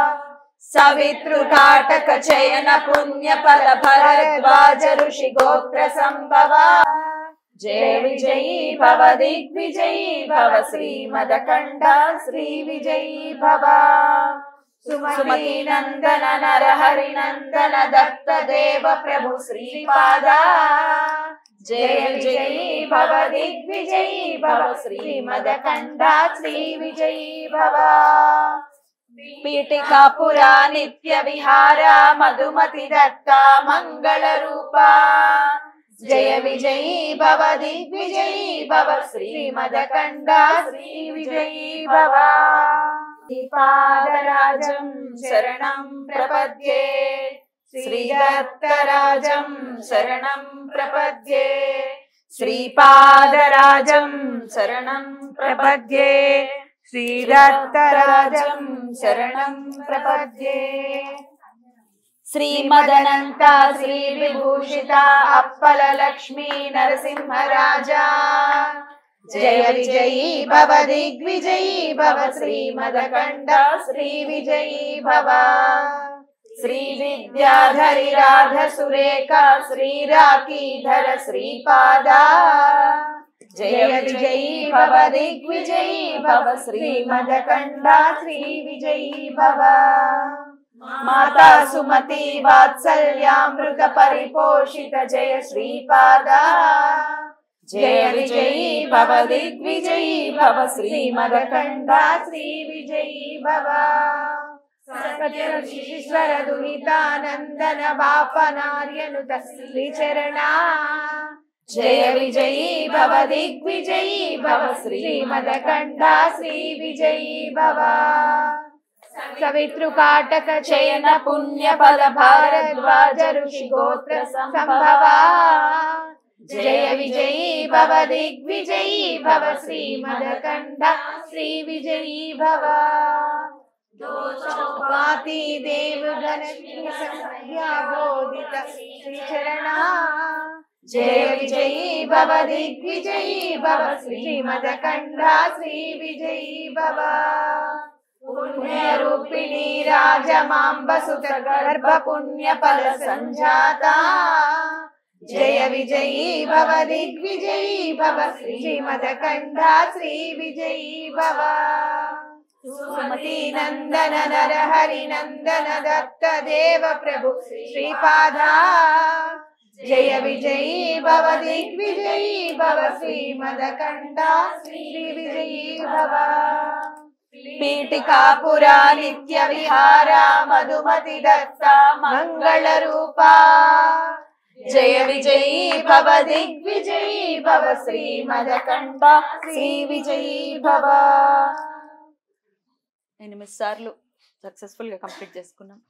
సవితృకాటక చయన పుణ్య ఫల భరద్వాజ ఋషి గోత్ర సంభవ జయ విజయీ భవ దిగ్విజయీ భవ శ్రీమదకండ శ్రీ విజయీ భవ సుమతి నందన నర హరి నందన దత్త దేవ ప్రభు శ్రీపాదా జయ విజయీ భవ దిగ్విజయీ భవ శ్రీమదకండ శ్రీ విజయీ భవ పీఠికాపురా నిత్య విహార మధుమతి దత్త మంగళ రూప జయ విజయీ భవ దిగ్విజయీ భవ శ్రీమదకండ శ్రీ విజయీ భవ శ్రీపాదరాజం శరణం ప్రపద్యే శ్రీదత్తరాజం శరణం ప్రపద్యే శ్రీపాదరాజం శరణం ప్రపద్యే శ్రీదత్తరాజం శరణం ప్రపద్యే శ్రీమదనంత శ్రీ విభూషిత అప్పల లక్ష్మీ నరసింహరాజా జయ విజయీ భవ దిగ్విజయీ భవ శ్రీమదకండ శ్రీ విజయీ భవ శ్రీ విద్యాధరి రాధ సురేఖ శ్రీ రాఖీధర శ్రీపాదా జయ విజయీ భవ దిగ్విజయీ భవ శ్రీమదకండ శ్రీ విజయీ భవ మాతా సుమతి వాత్సల్యామృత పరిపోషిత జయ శ్రీపాదా జయ విజయీ భవ దిగ్విజయీ భవ శ్రీమదకండ శ్రీ విజయీ భవ సత్యశ్వర దుహితానందన బాపనార్యనుత శ్రీచరణ జయ విజయీ భవ దిగ్విజయీ భవ శ్రీమదకండ శ్రీ విజయీ భవ సవితృకాటక చయన పుణ్య ఫల భారద్వాజ ఋషి గోత్ర సంభవ జయ విజయీ భవ దిగ్విజయీ భవ శ్రీమదకండ శ్రీ విజయీ భవ పాతి దేవగణ సంధ్యాబోధిత శ్రీచరణ జయ విజయీ భవ దిగ్విజయీ భవ శ్రీమదకండ శ్రీ విజయీ భవ పుణ్యరూపిణి రాజమాంబసుత గర్భ పుణ్య ఫల సంజాత జయ విజయీ భవ దిగ్విజయీ భవ శ్రీమదకండ శ్రీ విజయీ భవ సుమతి నందన నర హరి నందన దత్త దేవ ప్రభు శ్రీపాదా జయ విజయీ భవ దిగ్విజయీ భవ శ్రీమదకండ శ్రీ విజయీ భవ పీఠికాపురా నిత్య విహార మధుమతి దత్త మంగళ రూపా జయ విజయీ భవ దిగ్విజయీ భవ శ్రీమదకండ శ్రీ విజయీ భవ ఎనిమిది సార్లు సక్సెస్ఫుల్ గా కంప్లీట్ చేసుకున్నాం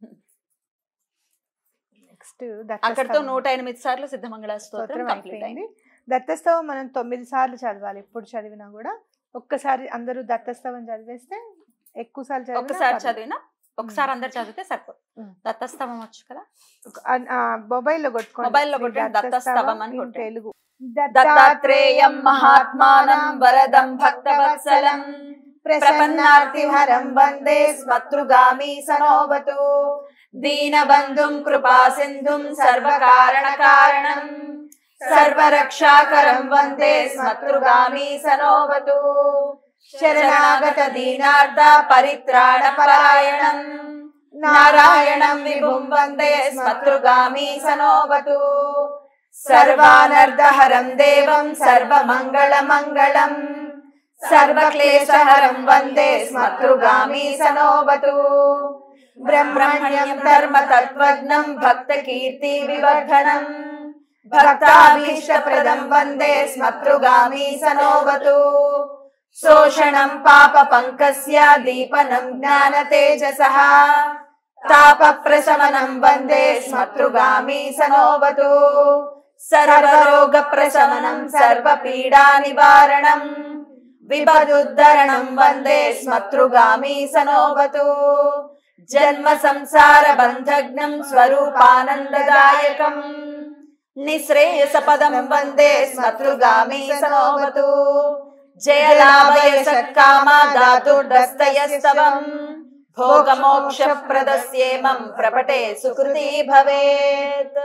నెక్స్ట్ అక్కడతో నూట ఎనిమిది సార్లు సిద్ధమంగళ స్తోత్రం స్తోత్రం కంప్లీట్ అయింది అయిపోయింది దత్తస్తవం మనం తొమ్మిది సార్లు చదవాలి ఎప్పుడు చదివినా కూడా ఒక్కసారి అందరూ దత్తస్తవం చదివేస్తే ఎక్కువ సార్లు చదివినా ఒక్కసారి పర్లేదు. చదివినా ఒకసారి అందరు చదివితే సరిపోదు ఉమ్. దత్తస్తవం వచ్చు కదా ఆ- ఆ, మొబైల్లో కొట్టుకోండి మొబైల్లో శ్రీ కొట్టండి, దత్తస్తవం దత్తస్తవం అని in కొట్టండి. తెలుగు దత్తాత్రేయం మహాత్మానం వరదం భక్తవత్సలం ప్రపన్నార్తిహరం వందే స్మతృగామి సనోవతు దీనబంధుం కృపా సింధుం సర్వకారణ కారణం సర్వరక్షాకరం వందే స్మతృగామి సనోవతు శరణాగత దీనార్థ పరిత్రాణ పరాయణం నారాయణం విభుం వందే స్మతృగామి సనోవతు సర్వానర్దహరం దేవం సర్వమంగళ మంగళం సర్వక్లేశహరం వందే స్మతృగామి సనోవతు బ్రహ్మణ్యం ధర్మ తత్వజ్ఞం భక్త కీర్తి వివర్ధనం భక్తాభీష్టప్రదం వందే స్మతృగామి సనోవతు శోషణం పాప పంకస్య దీపనం జ్ఞాన తేజసః తాప ప్రశమనం వందే స్మతృగామి సనోవతు సర్వరోగ ప్రశమనం సర్వ పీడా నివారణం విపదుద్ధరణం వందే స్మతృగామి సనోవతు జన్మ సంసార బంధగ్నం స్వరూపానందదాయకం నిశ్రేయస పదం వందే స్మతృగామి సనోవతు జయలాభయ సత్కామ దాతుర్దస్తయస్తవం భోగమోక్ష ప్రదస్యేమం ప్రపటే సుకృతి భవేత్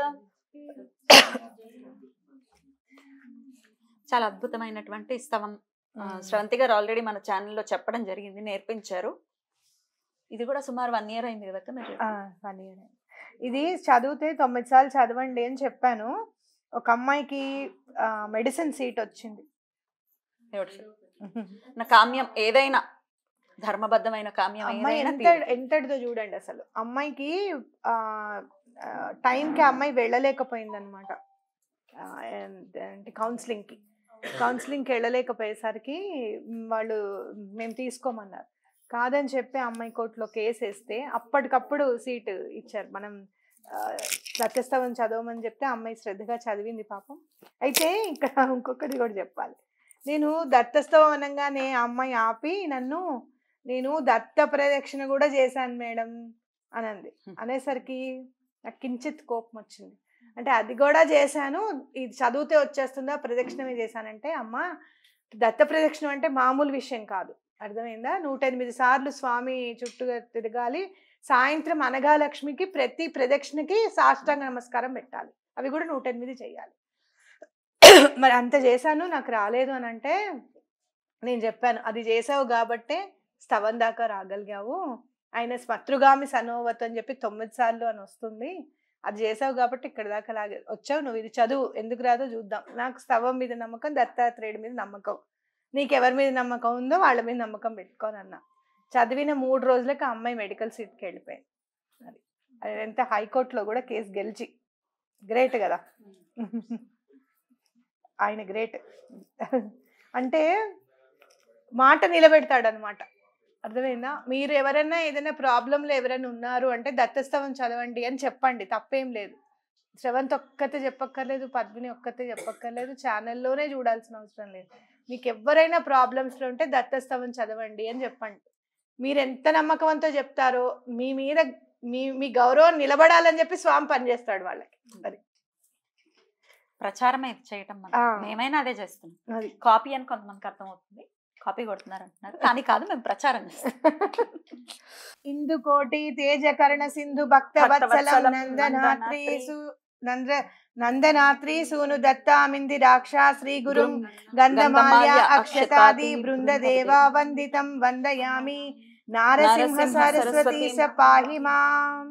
చాలా అద్భుతమైనటువంటి స్తవం ఆ, శ్రవంతి గారు ఆల్రెడీ మన ఛానల్లో చెప్పడం జరిగింది నేర్పించారు ఇది కూడా సుమారు వన్ ఇయర్ అయింది కదా మీరు ఆ, one year. ఇది చదివితే తొమ్మిది సార్లు చదవండి అని చెప్పాను ఒక అమ్మాయికి మెడిసిన్ సీట్ వచ్చింది నా కామ్యం ఏదైనా ధర్మబద్ధమైన కామ్యం అమ్మాయి ఏదైనా ఎంత తీరు. ఎంతటిదో చూడండి అసలు అమ్మాయికి ఆ ఆ, టైంకి ఆ అమ్మాయి వెళ్ళలేకపోయింది అనమాట అంటే కౌన్సిలింగ్కి కౌన్సిలింగ్కి వెళ్ళలేకపోయేసరికి వాళ్ళు మేము తీసుకోమన్నారు కాదని చెప్పి ఆ అమ్మాయి కోర్టులో కేసు వేస్తే అప్పటికప్పుడు సీటు ఇచ్చారు మనం ఆ, సత్యస్తవం చదవమని చెప్తే ఆ అమ్మాయి శ్రద్ధగా చదివింది పాపం అయితే ఇక్కడ ఇంకొకటి కూడా చెప్పాలి నేను దత్తస్తవం అనగానే ఆ అమ్మాయి ఆపి నన్ను నేను దత్త ప్రదక్షిణ కూడా చేశాను మేడం అని అంది Hmm. అనేసరికి నాకు కించిత్ కోపం వచ్చింది అంటే అది కూడా చేశాను ఇది చదివితే వచ్చేస్తుందా ప్రదక్షిణమే చేశానంటే అమ్మ దత్త ప్రదక్షిణం అంటే మామూలు విషయం కాదు అర్థమైందా నూట ఎనిమిది సార్లు స్వామి చుట్టూగా తిరగాలి సాయంత్రం అనగాలక్ష్మికి ప్రతి ప్రదక్షిణకి సాష్టాంగ నమస్కారం పెట్టాలి అవి కూడా నూట ఎనిమిది చేయాలి మరి అంత చేశాను నాకు రాలేదు అని అంటే నేను చెప్పాను అది చేసావు కాబట్టే స్తవం దాకా రాగలిగావు ఆయన స్మతృగామి సనోవత్ అని చెప్పి తొమ్మిది సార్లు అని వస్తుంది అది చేసావు కాబట్టి ఇక్కడ దాకా లాగే వచ్చావు నువ్వు ఇది చదువు ఎందుకు రాదో చూద్దాం నాకు స్తవం మీద నమ్మకం దత్తాత్రేయుడి మీద నమ్మకం నీకు ఎవరి మీద నమ్మకం ఉందో వాళ్ళ మీద నమ్మకం పెట్టుకోని అన్న చదివిన మూడు రోజులకి ఆ అమ్మాయి మెడికల్ సీట్కి వెళ్ళిపోయింది అది అది ఎంత హైకోర్టులో కూడా కేసు గెలిచి గ్రేట్ కదా ఆయన గ్రేట్ అంటే మాట నిలబెడతాడు అనమాట అర్థమైందా మీరు ఎవరైనా ఏదైనా ప్రాబ్లంలో ఎవరైనా ఉన్నారు అంటే దత్తస్తవం చదవండి అని చెప్పండి తప్పేం లేదు శ్రవంత్ ఒక్కతే చెప్పక్కర్లేదు పద్మిని ఒక్కతే చెప్పక్కర్లేదు ఛానల్లోనే చూడాల్సిన అవసరం లేదు మీకు ఎవరైనా ప్రాబ్లమ్స్లో ఉంటే దత్తస్తవం చదవండి అని చెప్పండి మీరు ఎంత నమ్మకంతో చెప్తారో మీ మీద మీ మీ గౌరవం నిలబడాలని చెప్పి స్వామి పనిచేస్తాడు వాళ్ళకి అది ప్రచారమే ఇది చేయటం మనం ఆ. మేమైనా అదే చేస్తున్నాం అది కాపీ అని కొంతమందికి అర్థమవుతుంది కాపీ కొడుతున్నారు అంటున్నారు కానీ కాదు మేము ప్రచారం చేస్తాం ఇందుకోటి తేజకర్ణ సింధు భక్త వత్సలం భక్తవత్సలం నందనాత్రి నందనాత్రి. సు- నంద నందనాత్రి సూను దత్తామింది రాక్షా శ్రీ గురుం గంధమాల్య అక్షతాది బృందదేవా వందితం వందయామి నారసింహ సరస్వతి స పాహి మాం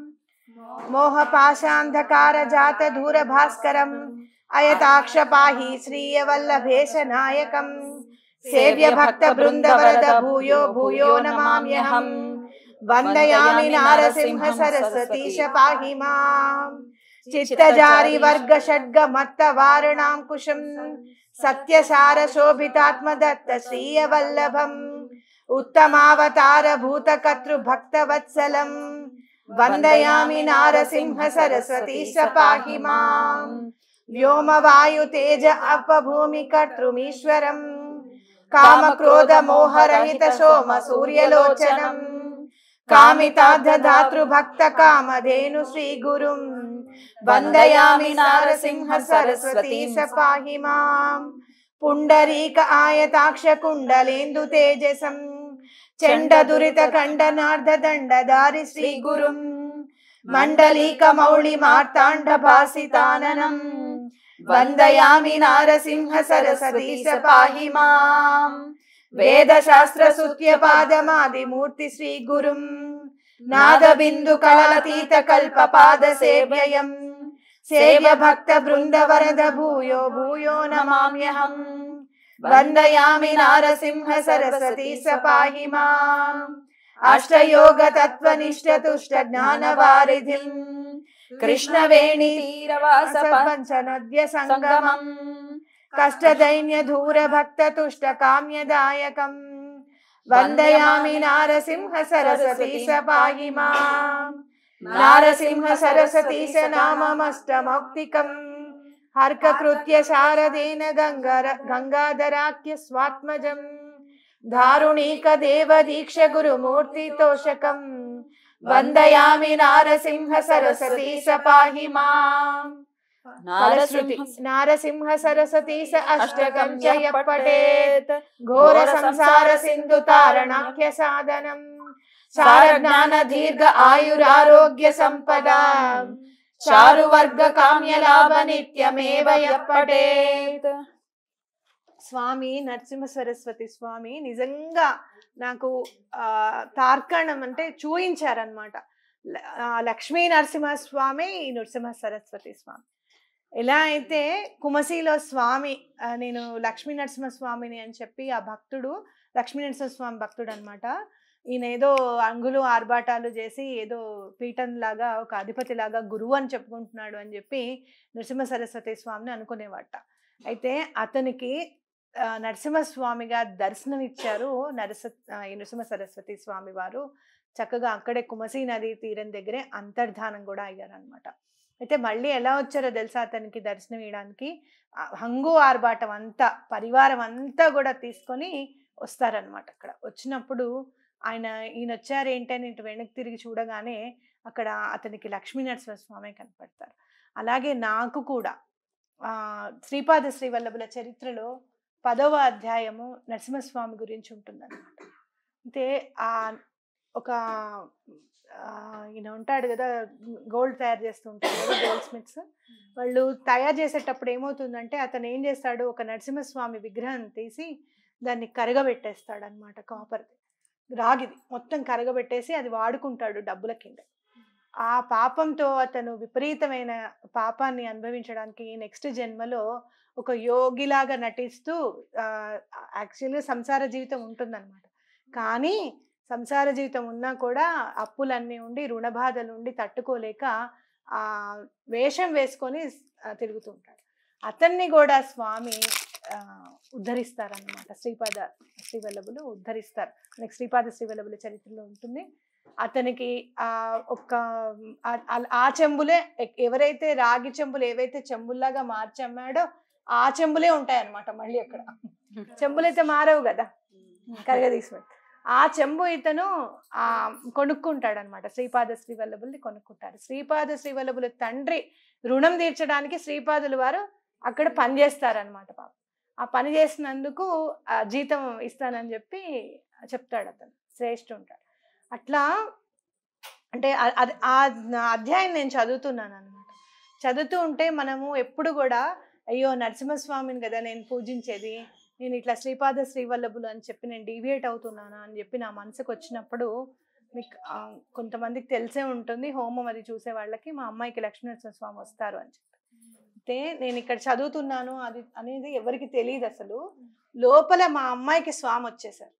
మోహపాశాంధకార జాత దూర భాస్కరం అయతాక్ష పాహి శ్రీయ వల్లభేశ నాయకం సేవ్య భక్త బృంద వరద భూయో భూయో నమామ్యహం వందయామి నారసింహ సరస్వతీశ పాహి మాం చిత్తజారి వర్గ షడ్గ మత్త వారణాంకుశం సత్యసార శోభితాత్మ దత్త శ్రీయ వల్లభం ఉత్తమావతార భూతకర్తృ భక్త వత్సలం వందయామి నారసింహ సరస్వతీశ పాహి మాం వ్యోమ వాయు తేజ అపభూమి కర్తృమీశ్వరం కామ క్రోధ మోహరహిత సోమ సూర్యలోచనం కామితార్థధాతృ భక్త కామధేను శ్రీ గురుం వందయామి నారసింహ సరస్వతీ స పాహి మాం పుండరీక ఆయతాక్ష కుండలేందు తేజసం చండ దురిత ఖండనార్ధ దండదారి శ్రీ గురుం మండలీక మౌళి మార్తాండ భాసితాననం వందయామి నారసింహ సరస్వతీ స పాహి మాం వేదశాస్త్రసుత్యపాదమాదిమూర్తి శ్రీ గురుం నాదబిందు కళాతీత కల్ప పాద సేవ్యయం సేవ్య భక్త బృంద వరద భూయో భూయో నమామ్యహం వందయామి నారసింహ సరస్వతి స పాహి మాం అష్టయోగ తత్వనిష్ట తుష్ట జ్ఞాన వారిధిం కృష్ణ వేణి తీరవాస పంచనద్య సంగమం కష్టదైన్య ధూర భక్త తుష్ట కామ్యదాయకం వందయామి నారసింహ సరస్వతి స పాహి మాం నారసింహ సరస్వతి స నామమష్టమౌక్తికం హర్కకృత్య శారదేన గంగార గంగాధరాఖ్య స్వాత్మజం దారుణీక దేవ దీక్ష గురుమూర్తి తోషకం వందయామి నారసింహ సరస్వతి స పాహి మాం ఫలశ్రుతి నారసింహ సరస్వతి స అష్టకం చ యః పఠేత్ ఘోర సంసార సింధు తారణాఖ్య సాధనం సార జ్ఞాన దీర్ఘ ఆయురారోగ్య సంపద చారు వర్గ కామ్య లాభ నిత్యమేవ యః పఠేత్ స్వామి నరసింహ సరస్వతి స్వామి నిజంగా నాకు ఆ తార్కణం అంటే చూయించారనమాట లక్ష్మీ నరసింహ స్వామి ఈ నరసింహ సరస్వతి స్వామి ఎలా అయితే కుమసిలో స్వామి ఆ, నేను లక్ష్మీ నరసింహ స్వామిని అని చెప్పి ఆ భక్తుడు లక్ష్మీ నరసింహ స్వామి భక్తుడు అనమాట ఈయన ఏదో అంగులు ఆర్భాటాలు చేసి ఏదో పీఠం లాగా ఒక అధిపతి లాగా గురువు అని చెప్పుకుంటున్నాడు అని చెప్పి నరసింహ సరస్వతి స్వామిని అనుకునేవాట అయితే అతనికి ఆ, నరసింహస్వామిగా దర్శనం ఇచ్చారు నరస ఆ, ఈ నరసింహ సరస్వతి స్వామి వారు చక్కగా అక్కడే కుమసీ నది తీరం దగ్గరే అంతర్ధానం కూడా అయ్యారనమాట అయితే మళ్ళీ ఎలా వచ్చారో తెలుసా అతనికి దర్శనం ఇవ్వడానికి ఆ హంగు ఆర్భాటం అంతా పరివారం అంతా కూడా తీసుకొని వస్తారనమాట అక్కడ వచ్చినప్పుడు ఆయన ఈయన వచ్చారు ఏంటని ఇటు వెనక్కి తిరిగి చూడగానే అక్కడ అతనికి లక్ష్మీ నరసింహస్వామి కనపడతారు అలాగే నాకు కూడా ఆ శ్రీపాద శ్రీవల్లభుల చరిత్రలో పదవ అధ్యాయము నరసింహస్వామి గురించి ఉంటుందన్నమాట అంటే ఆ ఒక ఆ, ఈయన ఉంటాడు కదా గోల్డ్ తయారు చేస్తూ ఉంటాడు కదా గోల్డ్ స్మిత్స్ వాళ్ళు తయారు చేసేటప్పుడు ఏమవుతుందంటే అతను ఏం చేస్తాడు ఒక నరసింహస్వామి విగ్రహం తీసి దాన్ని కరగబెట్టేస్తాడు అనమాట కాపర్ రాగిది మొత్తం కరగబెట్టేసి అది వాడుకుంటాడు డబ్బుల కింద ఆ పాపంతో అతను విపరీతమైన పాపాన్ని అనుభవించడానికి నెక్స్ట్ జన్మలో ఒక యోగిలాగా నటిస్తూ యాక్చువల్గా సంసార జీవితం ఉంటుందన్నమాట కానీ సంసార జీవితం ఉన్నా కూడా అప్పులన్నీ ఉండి రుణ బాధలు ఉండి తట్టుకోలేక ఆ వేషం వేసుకొని ఆ, తిరుగుతూ ఉంటాడు అతన్ని కూడా స్వామి ఆ, ఉద్ధరిస్తారన్నమాట శ్రీపాద శ్రీవల్లభులు ఉద్ధరిస్తారు మనకి శ్రీపాద శ్రీవల్లభుల చరిత్రలో ఉంటుంది అతనికి ఆ ఒక్క ఆ- ఆ- ఆ చెంబులే ఎ- ఎవరైతే రాగి చెంబులు ఏవైతే చెంబుల్లాగా మార్చి అమ్మాడో ఆ చెంబులే ఉంటాయన్నమాట మళ్ళీ అక్కడ చెంబులు అయితే మారవు కదా కరగదీసినట్టు ఆ చెంబు ఇతను ఆ కొనుక్కుంటాడు అనమాట శ్రీపాద శ్రీవల్లభుల్ని కొనుక్కుంటాడు శ్రీపాద శ్రీవల్లభుల తండ్రి రుణం తీర్చడానికి శ్రీపాదుల వారు అక్కడ పని చేస్తారనమాట పాపం ఆ పని చేసినందుకు ఆ జీతం ఇస్తానని చెప్పి చెప్తాడు అతను శ్రేష్ఠ ఉంటాడు అట్లా అంటే ఆ- అది- ఆ అధ్యాయం నేను చదువుతున్నాను అనమాట చదువుతూ ఉంటే మనము ఎప్పుడు కూడా అయ్యో నరసింహస్వామిని కదా నేను పూజించేది నేను ఇట్లా శ్రీపాద శ్రీవల్లభులు అని చెప్పి నేను డీవియేట్ అవుతున్నానా అని చెప్పి నా మనసుకు వచ్చినప్పుడు మీకు ఆ, కొంతమందికి తెలిసే ఉంటుంది హోమం అది చూసే వాళ్ళకి మా అమ్మాయికి లక్ష్మీనరసింహ స్వామి వస్తారు అని చెప్పి అయితే నేను ఇక్కడ చదువుతున్నాను అది అనేది ఎవరికి తెలియదు అసలు లోపల మా అమ్మాయికి స్వామి వచ్చేసారు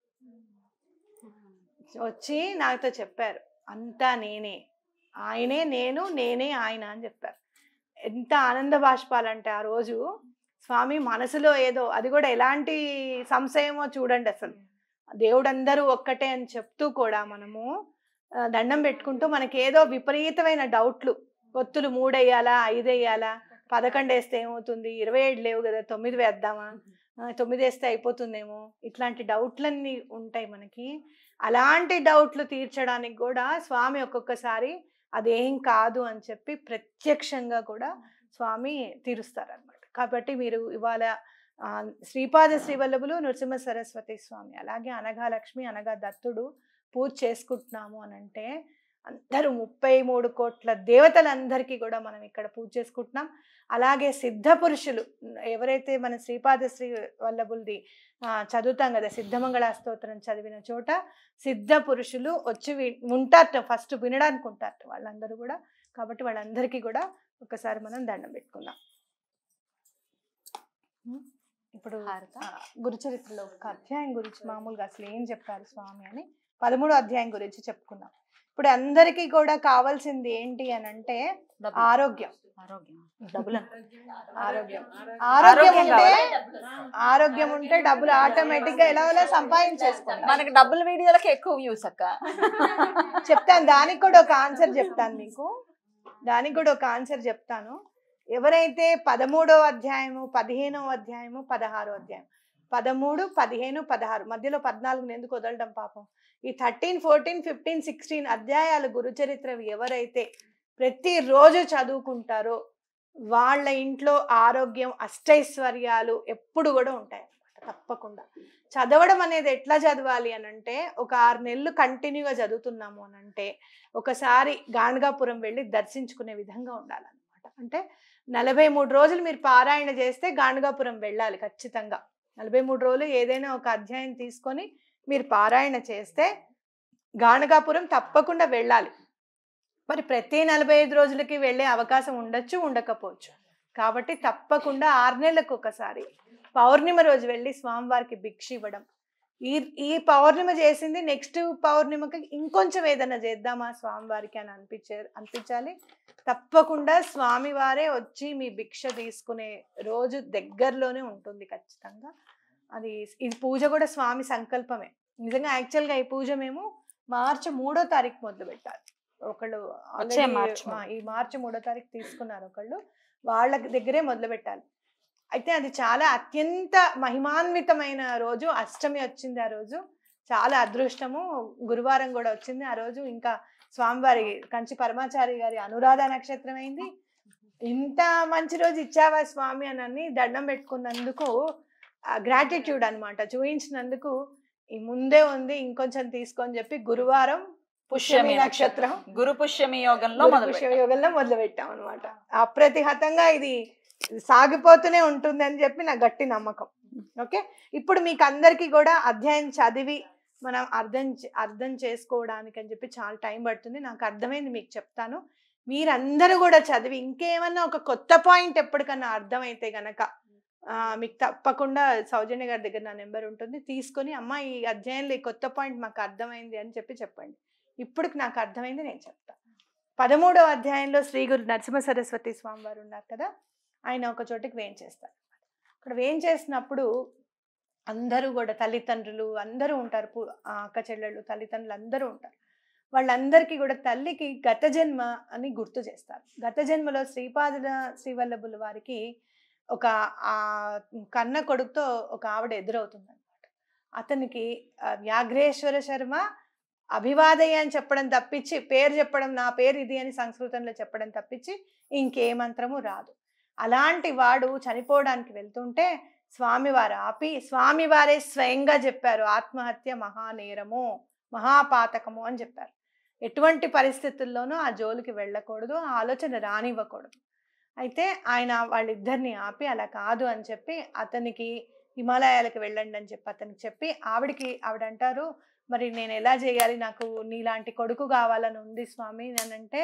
వచ్చి నాతో చెప్పారు అంతా నేనే ఆయనే నేను నేనే ఆయన అని చెప్పారు ఎంత ఆనంద బాష్పాలంటే ఆ రోజు స్వామి మనసులో ఏదో అది కూడా ఎలాంటి సంశయమో చూడండి అసలు దేవుడందరూ ఒక్కటే అని చెప్తూ కూడా మనము ఆ, దండం పెట్టుకుంటూ మనకి ఏదో విపరీతమైన డౌట్లు ఒత్తులు మూడు వేయాలా ఐదు వేయాలా పదకొండు వేస్తే ఏమవుతుంది ఇరవై ఏడు లేవు కదా తొమ్మిది వేద్దామా ఆ, తొమ్మిది వేస్తే అయిపోతుందేమో ఇట్లాంటి డౌట్లన్నీ ఉంటాయి మనకి అలాంటి డౌట్లు తీర్చడానికి కూడా స్వామి ఒక్కొక్కసారి అదేం కాదు అని చెప్పి ప్రత్యక్షంగా కూడా స్వామి తీరుస్తారనమాట కాబట్టి మీరు ఇవాళ ఆ, శ్రీపాద శ్రీవల్లభులు నృసింహ సరస్వతి స్వామి అలాగే అనగా లక్ష్మి అనగా దత్తుడు పూజ చేసుకుంటున్నాము అని అంటే అందరూ ముప్పై మూడు కోట్ల దేవతలందరికీ కూడా మనం ఇక్కడ పూజ చేసుకుంటున్నాం అలాగే సిద్ధ పురుషులు ఎవరైతే మన శ్రీపాద శ్రీ వల్లభుల్ది ఆ, చదువుతాం కదా సిద్ధమంగళ స్తోత్రం చదివిన చోట సిద్ధ పురుషులు వచ్చి వి- ఉంటారట ఫస్ట్ వినడానికి ఉంటారట వాళ్ళందరూ కూడా కాబట్టి వాళ్ళందరికీ కూడా ఒకసారి మనం దండం పెట్టుకుందాం ఉం? ఇప్పుడు హారత? ఆ, గురుచరిత్రలో ఒక అధ్యాయం గురించి మామూలుగా అసలు ఏం చెప్పారు స్వామి అని పదమూడో అధ్యాయం గురించి చెప్పుకున్నాం ఇప్పుడు అందరికీ కూడా కావాల్సింది ఏంటి అని అంటే డబ్బులు. ఆరోగ్యం ఆరోగ్యం డబ్బులు ఆరోగ్యం ఆరోగ్యం ఆరోగ్యం ఉంటే కావాలా? ఆరోగ్యం ఉంటే డబ్బులు ఆటోమేటిక్ గా ఎలా ఎలా సంపాదించేసుకుంటాం మనకి డబ్బుల వీడియోలకి ఎక్కువ వ్యూస్ అక్క చెప్తాను దానికి కూడా ఒక ఆన్సర్ చెప్తాను మీకు దానికి కూడా ఒక ఆన్సర్ చెప్తాను ఎవరైతే పదమూడో అధ్యాయము పదిహేనో అధ్యాయము పదహారో అధ్యాయం పదమూడు పదిహేను పదహారు మధ్యలో పద్నాలుగు ఎందుకు వదలడం పాపం ఈ థర్టీన్ ఫోర్టీన్ ఫిఫ్టీన్ సిక్స్టీన్ అధ్యాయాలు గురుచరిత్ర ఎవరైతే ప్రతిరోజు చదువుకుంటారో వాళ్ళ ఇంట్లో ఆరోగ్యం అష్టైశ్వర్యాలు ఎప్పుడు కూడా ఉంటాయి అన్నమాట తప్పకుండా చదవడం అనేది ఎట్లా చదవాలి అని అంటే ఒక ఆరు నెలలు కంటిన్యూగా చదువుతున్నాము అని అంటే ఒకసారి గాణగాపురం వెళ్ళి దర్శించుకునే విధంగా ఉండాలన్నమాట అంటే నలభై మూడు రోజులు మీరు పారాయణ చేస్తే గాణగాపురం వెళ్ళాలి ఖచ్చితంగా నలభై మూడు రోజులు ఏదైనా ఒక అధ్యాయం తీసుకొని మీరు పారాయణ చేస్తే గాణగాపురం తప్పకుండా వెళ్ళాలి మరి ప్రతి నలభై ఐదు రోజులకి వెళ్ళే అవకాశం ఉండొచ్చు ఉండకపోవచ్చు కాబట్టి తప్పకుండా ఆరు నెలలకు ఒకసారి పౌర్ణిమ రోజు వెళ్ళి స్వామివారికి భిక్ష ఇవ్వడం ఈ ఈ పౌర్ణిమ చేసింది నెక్స్ట్ పౌర్ణిమకి ఇంకొంచెం ఏదైనా చేద్దామా స్వామివారికి అని అనిపించే అనిపించాలి తప్పకుండా స్వామివారే వచ్చి మీ భిక్ష తీసుకునే రోజు దగ్గరలోనే ఉంటుంది ఖచ్చితంగా అది ఇది పూజ కూడా స్వామి సంకల్పమే నిజంగా యాక్చువల్గా ఈ పూజ మేము మార్చి మూడో తారీఖు మొదలు పెట్టాలి ఒకళ్ళు వచ్చే already, మార్చి ఆ, ఈ మార్చి మూడో తారీఖు తీసుకున్నారు ఒకళ్ళు వాళ్ళ దగ్గరే మొదలు పెట్టాలి అయితే అది చాలా అత్యంత మహిమాన్వితమైన రోజు అష్టమి వచ్చింది ఆ రోజు చాలా అదృష్టము గురువారం కూడా వచ్చింది ఆ రోజు ఇంకా స్వామివారి కంచి పరమాచారి గారి అనురాధ నక్షత్రం అయింది ఇంత మంచి రోజు ఇచ్చావా స్వామి అని అని దండం పెట్టుకున్నందుకు గ్రాటిట్యూడ్ అన్నమాట చూపించినందుకు ఈ ముందే ఉంది ఇంకొంచెం తీసుకొని చెప్పి గురువారం పుష్యమి నక్షత్రం గురు పుష్యమి యోగంలో గురు మొదలు పుష్య యోగంలో మొదలు పెట్టాం అనమాట అప్రతిహతంగా ఇది సాగిపోతూనే ఉంటుందని చెప్పి నా గట్టి నమ్మకం ఓకే ఇప్పుడు మీకు అందరికీ కూడా అధ్యాయం చదివి మనం అర్థం చే- అర్థం చేసుకోవడానికి అని చెప్పి చాలా టైం పడుతుంది నాకు అర్థమైంది మీకు చెప్తాను మీరందరూ కూడా చదివి ఇంకేమన్నా ఒక కొత్త పాయింట్ ఎప్పటికన్నా అర్థమైతే గనక ఆ, మీకు తప్పకుండా సౌజన్య గారి దగ్గర నా నెంబర్ ఉంటుంది తీసుకొని అమ్మ ఈ అధ్యాయంలో ఈ కొత్త పాయింట్ మాకు అర్థమైంది అని చెప్పి చెప్పండి ఇప్పుడు నాకు అర్థమైంది నేను చెప్తాను పదమూడవ అధ్యాయంలో శ్రీ గురు నరసింహ సరస్వతి స్వామి వారు ఉన్నారు కదా ఆయన ఒక చోటికి వేయించేస్తారు అక్కడ వేయించేసినప్పుడు అందరూ కూడా తల్లిదండ్రులు అందరూ ఉంటారు పు- ఆ అక్క చెల్లెళ్ళు తల్లిదండ్రులు అందరూ ఉంటారు వాళ్ళందరికీ కూడా తల్లికి గత జన్మ అని గుర్తు చేస్తారు గత జన్మలో శ్రీపాదుల శ్రీవల్లభుల వారికి ఒక ఆ కన్న కొడుకుతో ఒక ఆవిడ ఎదురవుతుంది అనమాట అతనికి ఆ, వ్యాఘ్రేశ్వర శర్మ అభివాదయ్య అని చెప్పడం తప్పించి పేరు చెప్పడం నా పేరు ఇది అని సంస్కృతంలో చెప్పడం తప్పించి ఇంకే మంత్రము రాదు అలాంటి వాడు చనిపోవడానికి వెళ్తుంటే స్వామివారు ఆపి స్వామివారే స్వయంగా చెప్పారు ఆత్మహత్య మహానేరము మహాపాతకము అని చెప్పారు ఎటువంటి పరిస్థితుల్లోనూ ఆ జోలికి వెళ్ళకూడదు ఆ ఆలోచన రానివ్వకూడదు అయితే ఆయన వాళ్ళిద్దరిని ఆపి అలా కాదు అని చెప్పి అతనికి హిమాలయాలకు వెళ్ళండి అని చెప్పి అతనికి చెప్పి ఆవిడకి ఆవిడ అంటారు మరి నేను ఎలా చేయాలి నాకు నీలాంటి కొడుకు కావాలని ఉంది స్వామి అని అంటే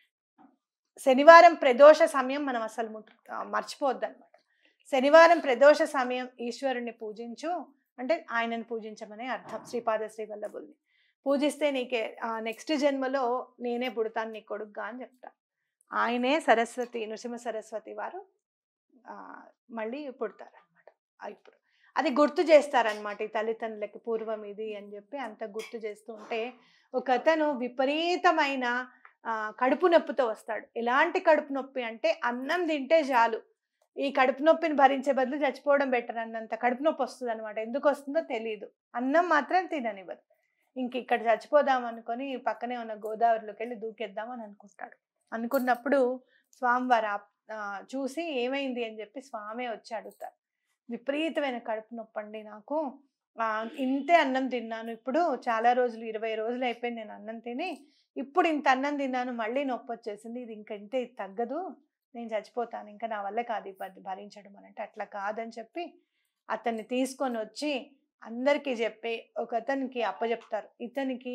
శనివారం ప్రదోష సమయం మనం అసలు ముట్ మర్చిపోవద్దు అనమాట శనివారం ప్రదోష సమయం ఈశ్వరుణ్ణి పూజించు అంటే ఆయనను పూజించమనే అర్థం శ్రీపాద శ్రీ వల్లభుల్ని పూజిస్తే నీకే నెక్స్ట్ జన్మలో నేనే పుడతాను నీ కొడుకుగా అని చెప్తా ఆయనే సరస్వతి నృసింహ సరస్వతి వారు ఆ, మళ్ళీ పుడతారు అనమాట ఇప్పుడు అది గుర్తు చేస్తారనమాట ఈ తల్లిదండ్రులకి పూర్వం ఇది అని చెప్పి అంత గుర్తు చేస్తూ ఉంటే ఒక అతను విపరీతమైన ఆ, కడుపు నొప్పితో వస్తాడు ఎలాంటి కడుపు నొప్పి అంటే అన్నం తింటే చాలు ఈ కడుపు నొప్పిని భరించే బదులు చచ్చిపోవడం బెటర్ అన్నంత కడుపు నొప్పి వస్తుంది అనమాట ఎందుకు వస్తుందో తెలియదు అన్నం మాత్రం తిననివ్వదు ఇంక ఇక్కడ చచ్చిపోదాం అనుకొని పక్కనే ఉన్న గోదావరిలోకి వెళ్ళి దూకేద్దామని అనుకుంటాడు అనుకున్నప్పుడు స్వామివారు ఆప్- ఆ, చూసి ఏమైంది అని చెప్పి స్వామి వచ్చి అడుగుతారు విపరీతమైన కడుపు నొప్పి అండి నాకు ఆ, ఇంతే అన్నం తిన్నాను ఇప్పుడు చాలా రోజులు ఇరవై రోజులు అయిపోయింది నేను అన్నం తిని ఇప్పుడు ఇంత అన్నం తిన్నాను మళ్ళీ నొప్పి వచ్చేసింది ఇది ఇంకా ఇంతే ఇది తగ్గదు నేను చచ్చిపోతాను ఇంకా నా వల్ల కాదు ఈ భ- భరించడం అని అంటే అట్లా కాదని చెప్పి అతన్ని తీసుకొని వచ్చి అందరికీ చెప్పి ఒక అతనికి అప్పచెప్తారు ఇతనికి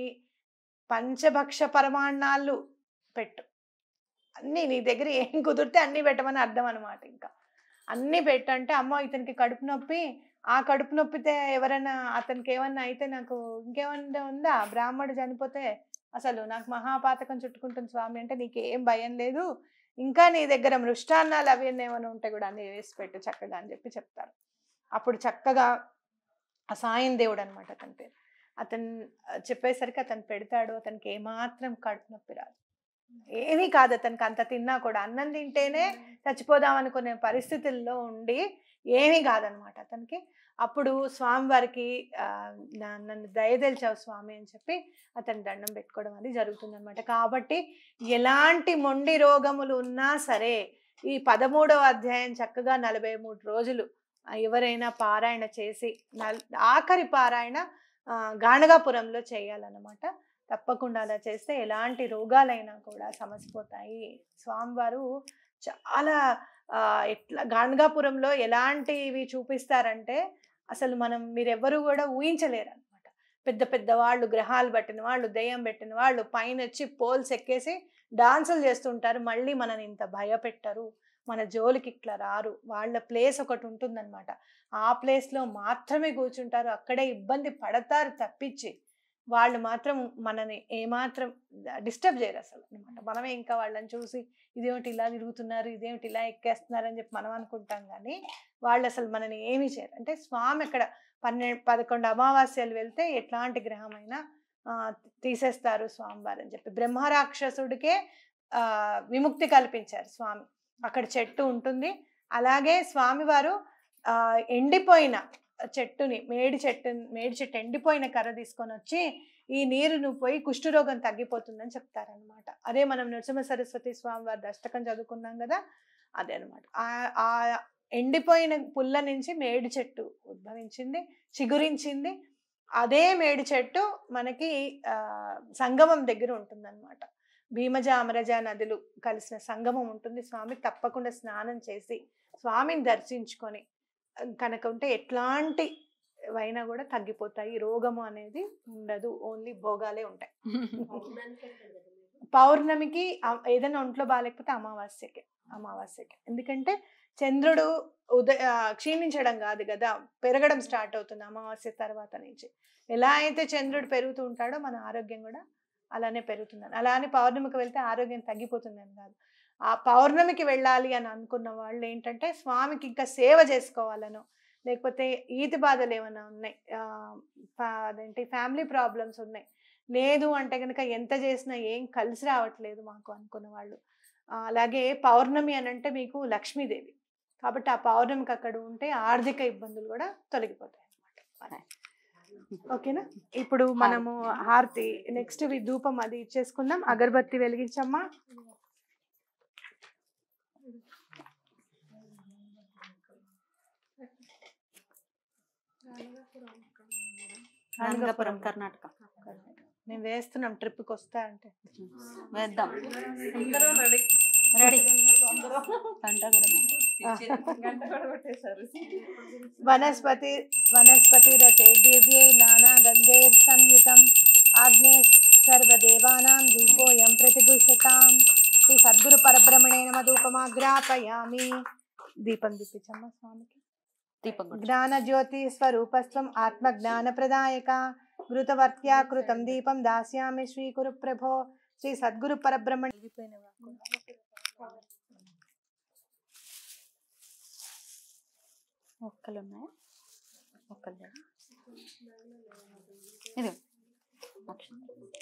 పంచభక్ష పరమాన్నాలు పెట్టు అన్నీ నీ దగ్గర ఏం కుదిరితే అన్నీ పెట్టమని అర్థం అనమాట ఇంకా అన్నీ పెట్టంటే అమ్మ ఇతనికి కడుపు నొప్పి ఆ కడుపు నొప్పితే ఎవరైనా అతనికి ఏమన్నా అయితే నాకు ఇంకేమన్నా ఉందా బ్రాహ్మడు చనిపోతే అసలు నాకు మహాపాతకం చుట్టుకుంటుంది స్వామి అంటే నీకు ఏం భయం లేదు ఇంకా నీ దగ్గర మృష్టాన్నాలు అవి ఏమైనా ఉంటే కూడా అన్ని వేసి పెట్టు చక్కగా అని చెప్పి చెప్తారు అప్పుడు చక్కగా ఆ సాయం దేవుడు అనమాట అతని పేరు అతను ఆ, చెప్పేసరికి అతను పెడతాడు అతనికి ఏమాత్రం కడుపు నొప్పి రాదు ఏమీ కాదు అతనికి అంత తిన్నా కూడా అన్నం తింటేనే చచ్చిపోదాం అనుకునే పరిస్థితుల్లో ఉండి ఏమీ కాదనమాట అతనికి అప్పుడు స్వామివారికి ఆ, నా- నన్ను దయదెల్చావు స్వామి అని చెప్పి అతని దండం పెట్టుకోవడం అది జరుగుతుందన్నమాట కాబట్టి ఎలాంటి మొండి రోగములు ఉన్నా సరే ఈ పదమూడవ అధ్యాయం చక్కగా నలభై మూడు రోజులు ఆ, ఎవరైనా పారాయణ చేసి నల్ ఆఖరి పారాయణ ఆ, గాణగాపురంలో చేయాలన్నమాట తప్పకుండా అలా చేస్తే ఎలాంటి రోగాలైనా కూడా సమసిపోతాయి స్వామివారు చాలా ఆ, ఎట్లా గాణగాపురంలో ఎలాంటివి చూపిస్తారంటే అసలు మనం మీరెవ్వరూ కూడా ఊహించలేరు అనమాట పెద్ద పెద్ద వాళ్ళు గ్రహాలు పట్టిన వాళ్ళు దెయ్యం పెట్టిన వాళ్ళు పైన వచ్చి పోల్స్ ఎక్కేసి డాన్సులు చేస్తుంటారు మళ్ళీ మనని ఇంత భయపెట్టరు మన జోలికి ఇట్లా రారు వాళ్ళ ప్లేస్ ఒకటి ఉంటుందన్నమాట ఆ ప్లేస్లో మాత్రమే కూర్చుంటారు అక్కడే ఇబ్బంది పడతారు తప్పించి వాళ్ళు మాత్రం మనని ఏమాత్రం డిస్టర్బ్ చేయరు అసలు అనమాట మనమే ఇంకా వాళ్ళని చూసి ఇదేమిటి ఇలా తిరుగుతున్నారు ఇదేమిటి ఇలా ఎక్కేస్తున్నారు అని చెప్పి మనం అనుకుంటాం కానీ వాళ్ళు అసలు మనని ఏమీ చేయరు అంటే స్వామి అక్కడ పన్నెండు పదకొండు అమావాస్యలు వెళ్తే ఎట్లాంటి గ్రహమైనా ఆ, తీసేస్తారు స్వామివారు అని చెప్పి బ్రహ్మరాక్షసుడికే ఆ, విముక్తి కల్పించారు స్వామి అక్కడ చెట్టు ఉంటుంది అలాగే స్వామివారు ఆ, ఎండిపోయిన చెట్టుని మేడి చెట్టు మేడి చెట్టు ఎండిపోయిన కర్ర తీసుకొని వచ్చి ఈ నీరు నువ్వు పోయి కుష్ఠరోగం తగ్గిపోతుందని చెప్తారనమాట అదే మనం నరసింహ సరస్వతి స్వామి వారి దష్టకం చదువుకున్నాం కదా అదే అనమాట ఆ ఎండిపోయిన పుల్ల నుంచి మేడి చెట్టు ఉద్భవించింది చిగురించింది అదే మేడి చెట్టు మనకి ఆ, సంగమం దగ్గర ఉంటుందన్నమాట భీమజ అమరజ నదులు కలిసిన సంగమం ఉంటుంది స్వామి తప్పకుండా స్నానం చేసి స్వామిని దర్శించుకొని కనుక ఉంటే ఎట్లాంటి అయినా కూడా తగ్గిపోతాయి రోగము అనేది ఉండదు ఓన్లీ భోగాలే ఉంటాయి పౌర్ణమికి ఆ- ఏదైనా ఒంట్లో బాగాలేకపోతే అమావాస్యకే అమావాస్యకే ఎందుకంటే చంద్రుడు ఉదయ ఆ, క్షీణించడం కాదు కదా పెరగడం స్టార్ట్ అవుతుంది అమావాస్య తర్వాత నుంచి ఎలా అయితే చంద్రుడు పెరుగుతూ ఉంటాడో మన ఆరోగ్యం కూడా అలానే పెరుగుతుందని అలా అని పౌర్ణమికి వెళ్తే ఆరోగ్యం తగ్గిపోతుందని కాదు ఆ పౌర్ణమికి వెళ్ళాలి అని అనుకున్న వాళ్ళు ఏంటంటే స్వామికి ఇంకా సేవ చేసుకోవాలను లేకపోతే ఈతి బాధలు ఏమైనా ఉన్నాయి ఆ, ఫా- అదేంటి ఫ్యామిలీ ప్రాబ్లమ్స్ ఉన్నాయి లేదు అంటే కనుక ఎంత చేసినా ఏం కలిసి రావట్లేదు మాకు అనుకున్న వాళ్ళు ఆ, అలాగే పౌర్ణమి అని అంటే మీకు లక్ష్మీదేవి కాబట్టి ఆ పౌర్ణమికి అక్కడ ఉంటే ఆర్థిక ఇబ్బందులు కూడా తొలగిపోతాయి అన్నమాట ఓకేనా ఇప్పుడు మనము హారతి నెక్స్ట్ ధూపం అది ఇచ్చేసుకుందాం అగరబత్తి వెలిగించమ్మా రంగపురం కర్ణాటక మేము వేస్తున్నాం ట్రిప్కి వస్తా అంటే వేద్దాం రెడీ గంట కూడా వనస్పతి వనస్పతి రసే దివ్యే నానా గంధే సంయుతం ఆగ్నే సర్వదేవానాం ధూపోయం ప్రతిగృహ్యతాం శ్రీ సద్గురు పరబ్రహ్మణే నమ ధూపమాగ్రాపయామి దీపం దీపించమ్మ స్వామికి దీపం కొట్టు. జ్ఞాన జ్యోతి స్వరూపస్వం ఆత్మ జ్ఞాన ప్రదాయక ఘృతవర్త్యా కృతం దీపం దాస్యామి శ్రీకురు ప్రభో శ్రీ సద్గురు పరబ్రహ్మణ ఒక్కలు ఉన్నాయా ఒక్కలు లేవా? ఇది అక్షం.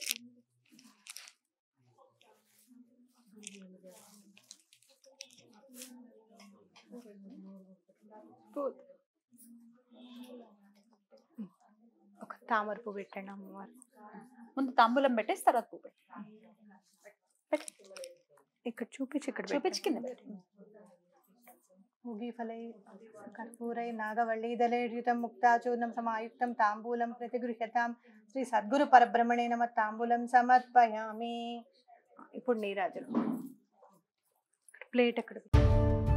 ఒక తామర పువ్వు పెట్టండి అమ్మవారు ముందు తాంబూలం పెట్టేసి తర్వాత పువ్వు పెట్టు. ఇక్కడ చూపించి ఇక్కడ చూపించి కింద పెట్టు. పూగీఫలై కర్పూరై నాగవల్లీదళేర్యుతం ముక్తాచూర్ణం సమాయుక్తం తాంబూలం ప్రతిగృహ్యతాం శ్రీ సద్గురు పరబ్రహ్మణే నమ తాంబూలం సమర్పయామి ఇప్పుడు నీరాజనం ప్లేట్ అక్కడ పెట్టు.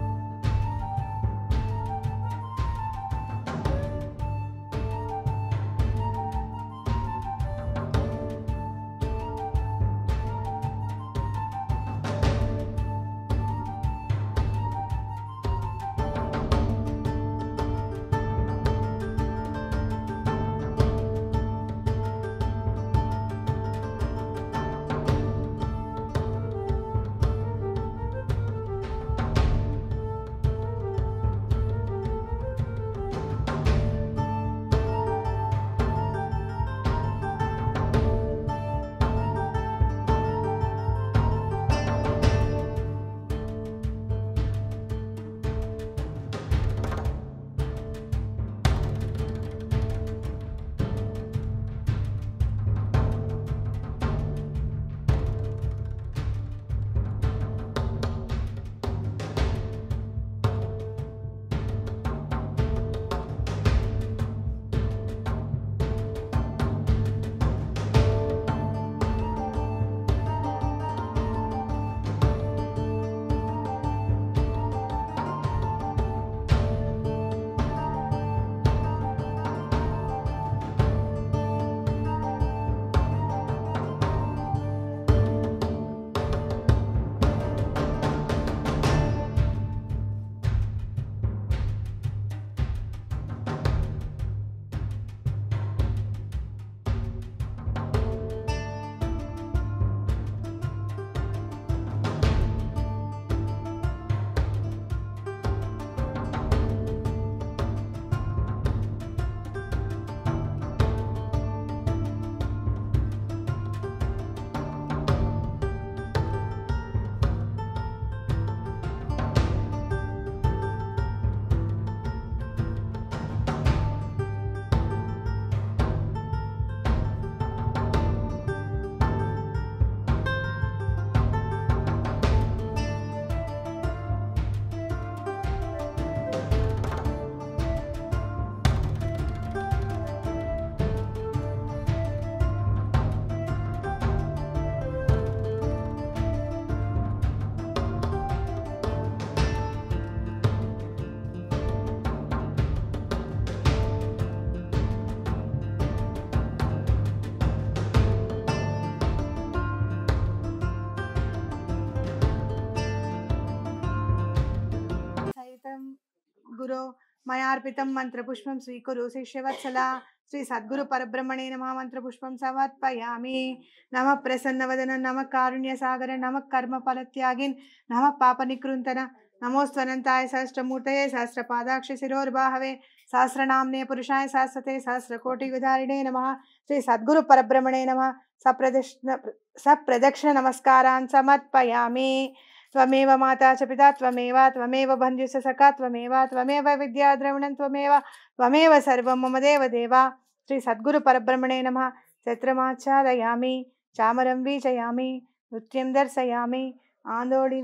సహితం గురో మయార్పితం మంత్రపుష్పం స్వీకురు శిష్యవత్సల శ్రీ సద్గురు పరబ్రహ్మణే నమ మంత్రపుష్పం సమర్పయామి నమ ప్రసన్నవదన నమ కారుణ్య సాగర నమ కర్మ ఫలత్యాగిన్ నమ పాప నికృంతన నమోస్త్వనంతాయ సహస్రమూర్తయే సహస్రపాదాక్ష శిరోర్బాహవే సహస్రనామ్నే పురుషాయ శాశ్వతే సహస్రకోటివిధారిణే నమ శ్రీ సద్గురు పరబ్రహ్మణే నమ సప్రదక్షిణ సప్రదక్షిణ నమస్కారాన్ సమర్పయామి त्वमेव माता च पिता त्वमेव त्वमेव बन्धुस सखा त्वमेव त्वमेव विद्या द्रविणं त्वमेव त्वमेव सर्वं मम देव देवा श्री सद्गुरु परब्रह्मणे नमः छत्रमाच्छादयामि चामरं वीचयामि नृत्यं दर्शयामि आन्दोळि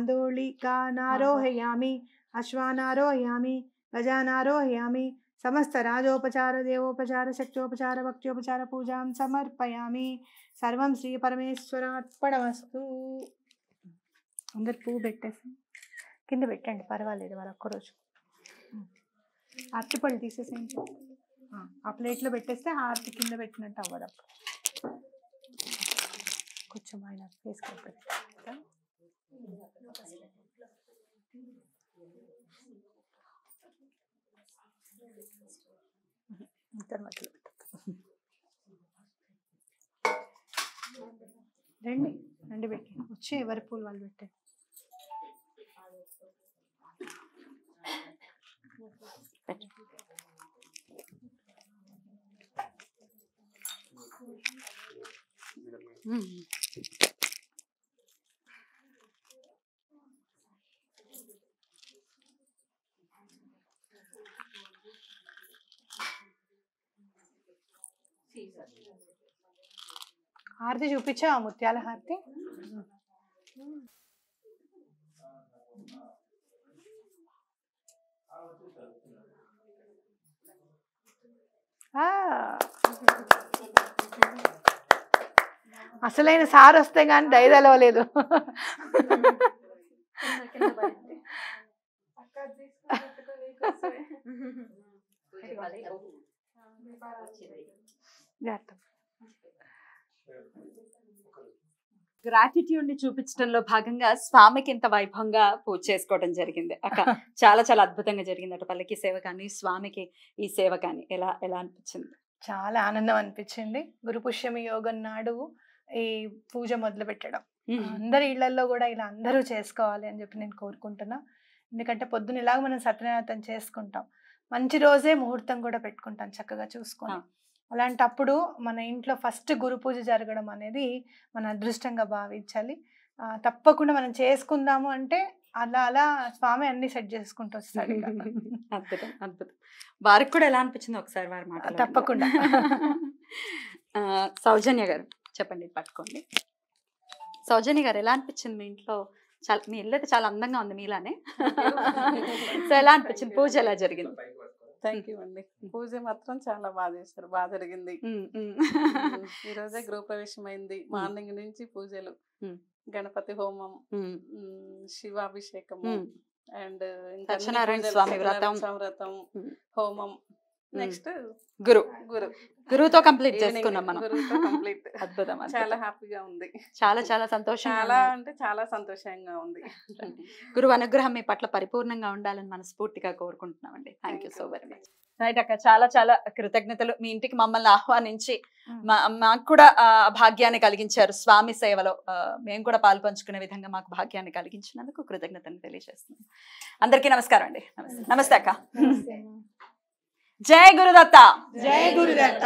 आन्दोलिकानारोहयामि अश्वानारोहयामि गजानारोहयामि समस्तराजोपचार देवोपचार शक्त्योपचार भक्त्योपचार पूजां समर्पयामि सर्वं श्रीपरमेश्वरार्पणमस्तु అందరు పువ్వు పెట్టేసి కింద పెట్టండి పర్వాలేదు మరి ఒక్కరోజు అరటిపళ్ళు తీసేసేయండి ఆ, ఆ ప్లేట్లో పెట్టేస్తే హారతి కింద పెట్టినట్టు అవ్వదు అప్పుడు కొంచెం ఆయన వేసుకోవాలి ఇద్దరు మధ్యలో పెట్టు. రండి రండి పెట్టి వచ్చి ఎవరి పూలు వాళ్ళు పెట్టే హారతి చూపించావా ముత్యాల హారతి ఆ. అసలైన సార్ వస్తే కానీ దయ తెలవలేదు జాగ్రత్త. గ్రాటిట్యూడ్ ని చూపించడంలో భాగంగా స్వామికి ఇంత వైభవంగా పూజ చేసుకోవడం జరిగింది అక్క చాలా చాలా అద్భుతంగా జరిగింది అటు పల్లకి సేవ కానీ స్వామికి ఈ సేవ కానీ ఎలా ఎలా అనిపించింది చాలా ఆనందం అనిపించింది గురు పుష్యమి యోగం నాడు ఈ పూజ మొదలు పెట్టడం అందరి ఇళ్లలో కూడా ఇలా అందరూ చేసుకోవాలి అని చెప్పి నేను కోరుకుంటున్నా ఎందుకంటే పొద్దున ఇలాగ మనం సత్యనారాయణ చేసుకుంటాం మంచి రోజే ముహూర్తం కూడా పెట్టుకుంటాం చక్కగా చూసుకొని ఆ. అలాంటప్పుడు మన ఇంట్లో ఫస్ట్ గురు పూజ జరగడం అనేది మన అదృష్టంగా భావించాలి ఆ, తప్పకుండా మనం చేసుకుందాము అంటే అలా అలా స్వామి అన్ని సెట్ చేసుకుంటూ వస్తాడు ఇక. అద్భుతం అద్భుతం వారికి కూడా ఎలా అనిపించింది ఒకసారి వారి మాట తప్పకుండా. సౌజన్య గారు చెప్పండి ఇది పట్టుకోండి సౌజన్య గారు ఎలా అనిపించింది మీ ఇంట్లో చాలా మీ ఇల్లు అయితే చాలా అందంగా ఉంది మీలానే సో ఎలా అనిపించింది పూజ ఎలా జరిగింది థ్యాంక్ యూ అండి పూజ మాత్రం చాలా బాగా చేశారు బాగా జరిగింది ఉమ్, ఉమ్. ఈ రోజే గృహప్రవేశం అయింది మార్నింగ్ నుంచి పూజలు ఉమ్. గణపతి హోమం ఉమ్, ఉమ్, శివాభిషేకము ఉమ్. అండ్ సత్యనారాయణ స్వామి వ్రతం. వ్రతం ఉమ్. హోమం నెక్స్ట్ గురు గురు గురువుతో కంప్లీట్ Evening చేసుకున్నాం మనం గురువుతో కంప్లీట్ అద్భుతం చాలా అద్భుతం. హ్యాపీగా ఉంది చాలా చాలా సంతోషం చాలా అంటే చాలా సంతోషంగా ఉంది గురువు అనుగ్రహం మీ పట్ల పరిపూర్ణంగా ఉండాలని మనస్ఫూర్తిగా కోరుకుంటున్నామండి thank you Thank so you. Very much right అక్క చాలా చాలా కృతజ్ఞతలు మీ ఇంటికి మమ్మల్ని ఆహ్వానించి Mm. మా- మాకు కూడా ఆ, భాగ్యాన్ని కలిగించారు స్వామి సేవలో ఆ, మేము కూడా పాలు పంచుకునే విధంగా మాకు భాగ్యాన్ని కలిగించినందుకు కృతజ్ఞతను తెలియజేస్తున్నాం అందరికీ నమస్కారం అండి నమస్తే నమస్తే అక్క జై గురుదత్త జై గురుదత్త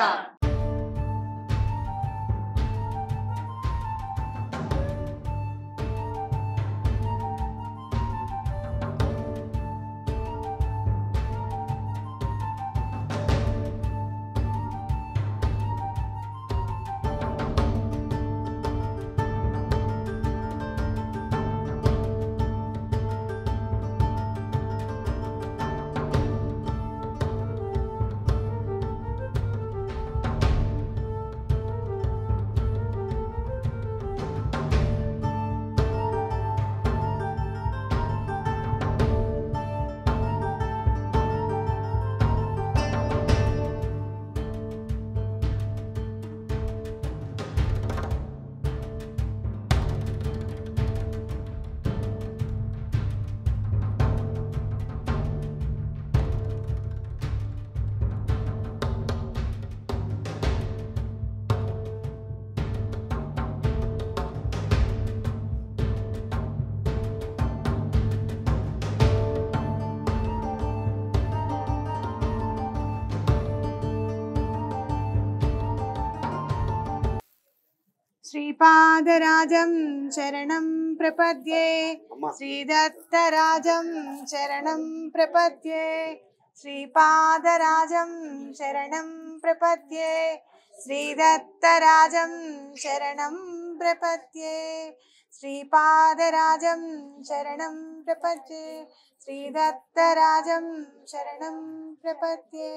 శ్రీపాదరాజం శరణం ప్రపద్యే శ్రీదత్తరాజం శరణం ప్రపద్యే శ్రీపాదరాజం శరణం ప్రపద్యే శ్రీదత్తరాజం శరణం ప్రపద్యే శ్రీపాదరాజం శరణం ప్రపద్యే శ్రీదత్తరాజం శరణం ప్రపద్యే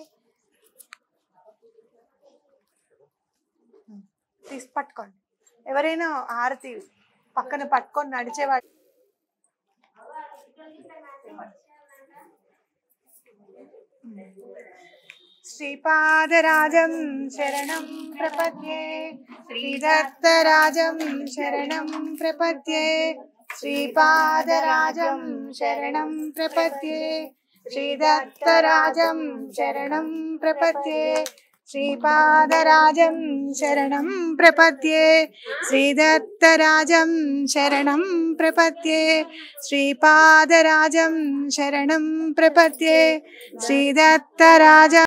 తీసి పట్టుకోండి ఎవరైనా హారతి పక్కన పట్టుకొని నడిచేవాడు శ్రీపాదరాజం శరణం ప్రపద్యే శ్రీదత్తరాజం శరణం ప్రపద్యే శ్రీపాదరాజం శరణం ప్రపద్యే శ్రీదత్తరాజం శరణం ప్రపద్యే శ్రీపాదరాజం శరణం ప్రపద్యే శ్రీదత్తరాజం శరణం ప్రపద్యే శ్రీపాదరాజం శరణం ప్రపద్యే శ్రీదత్తరాజం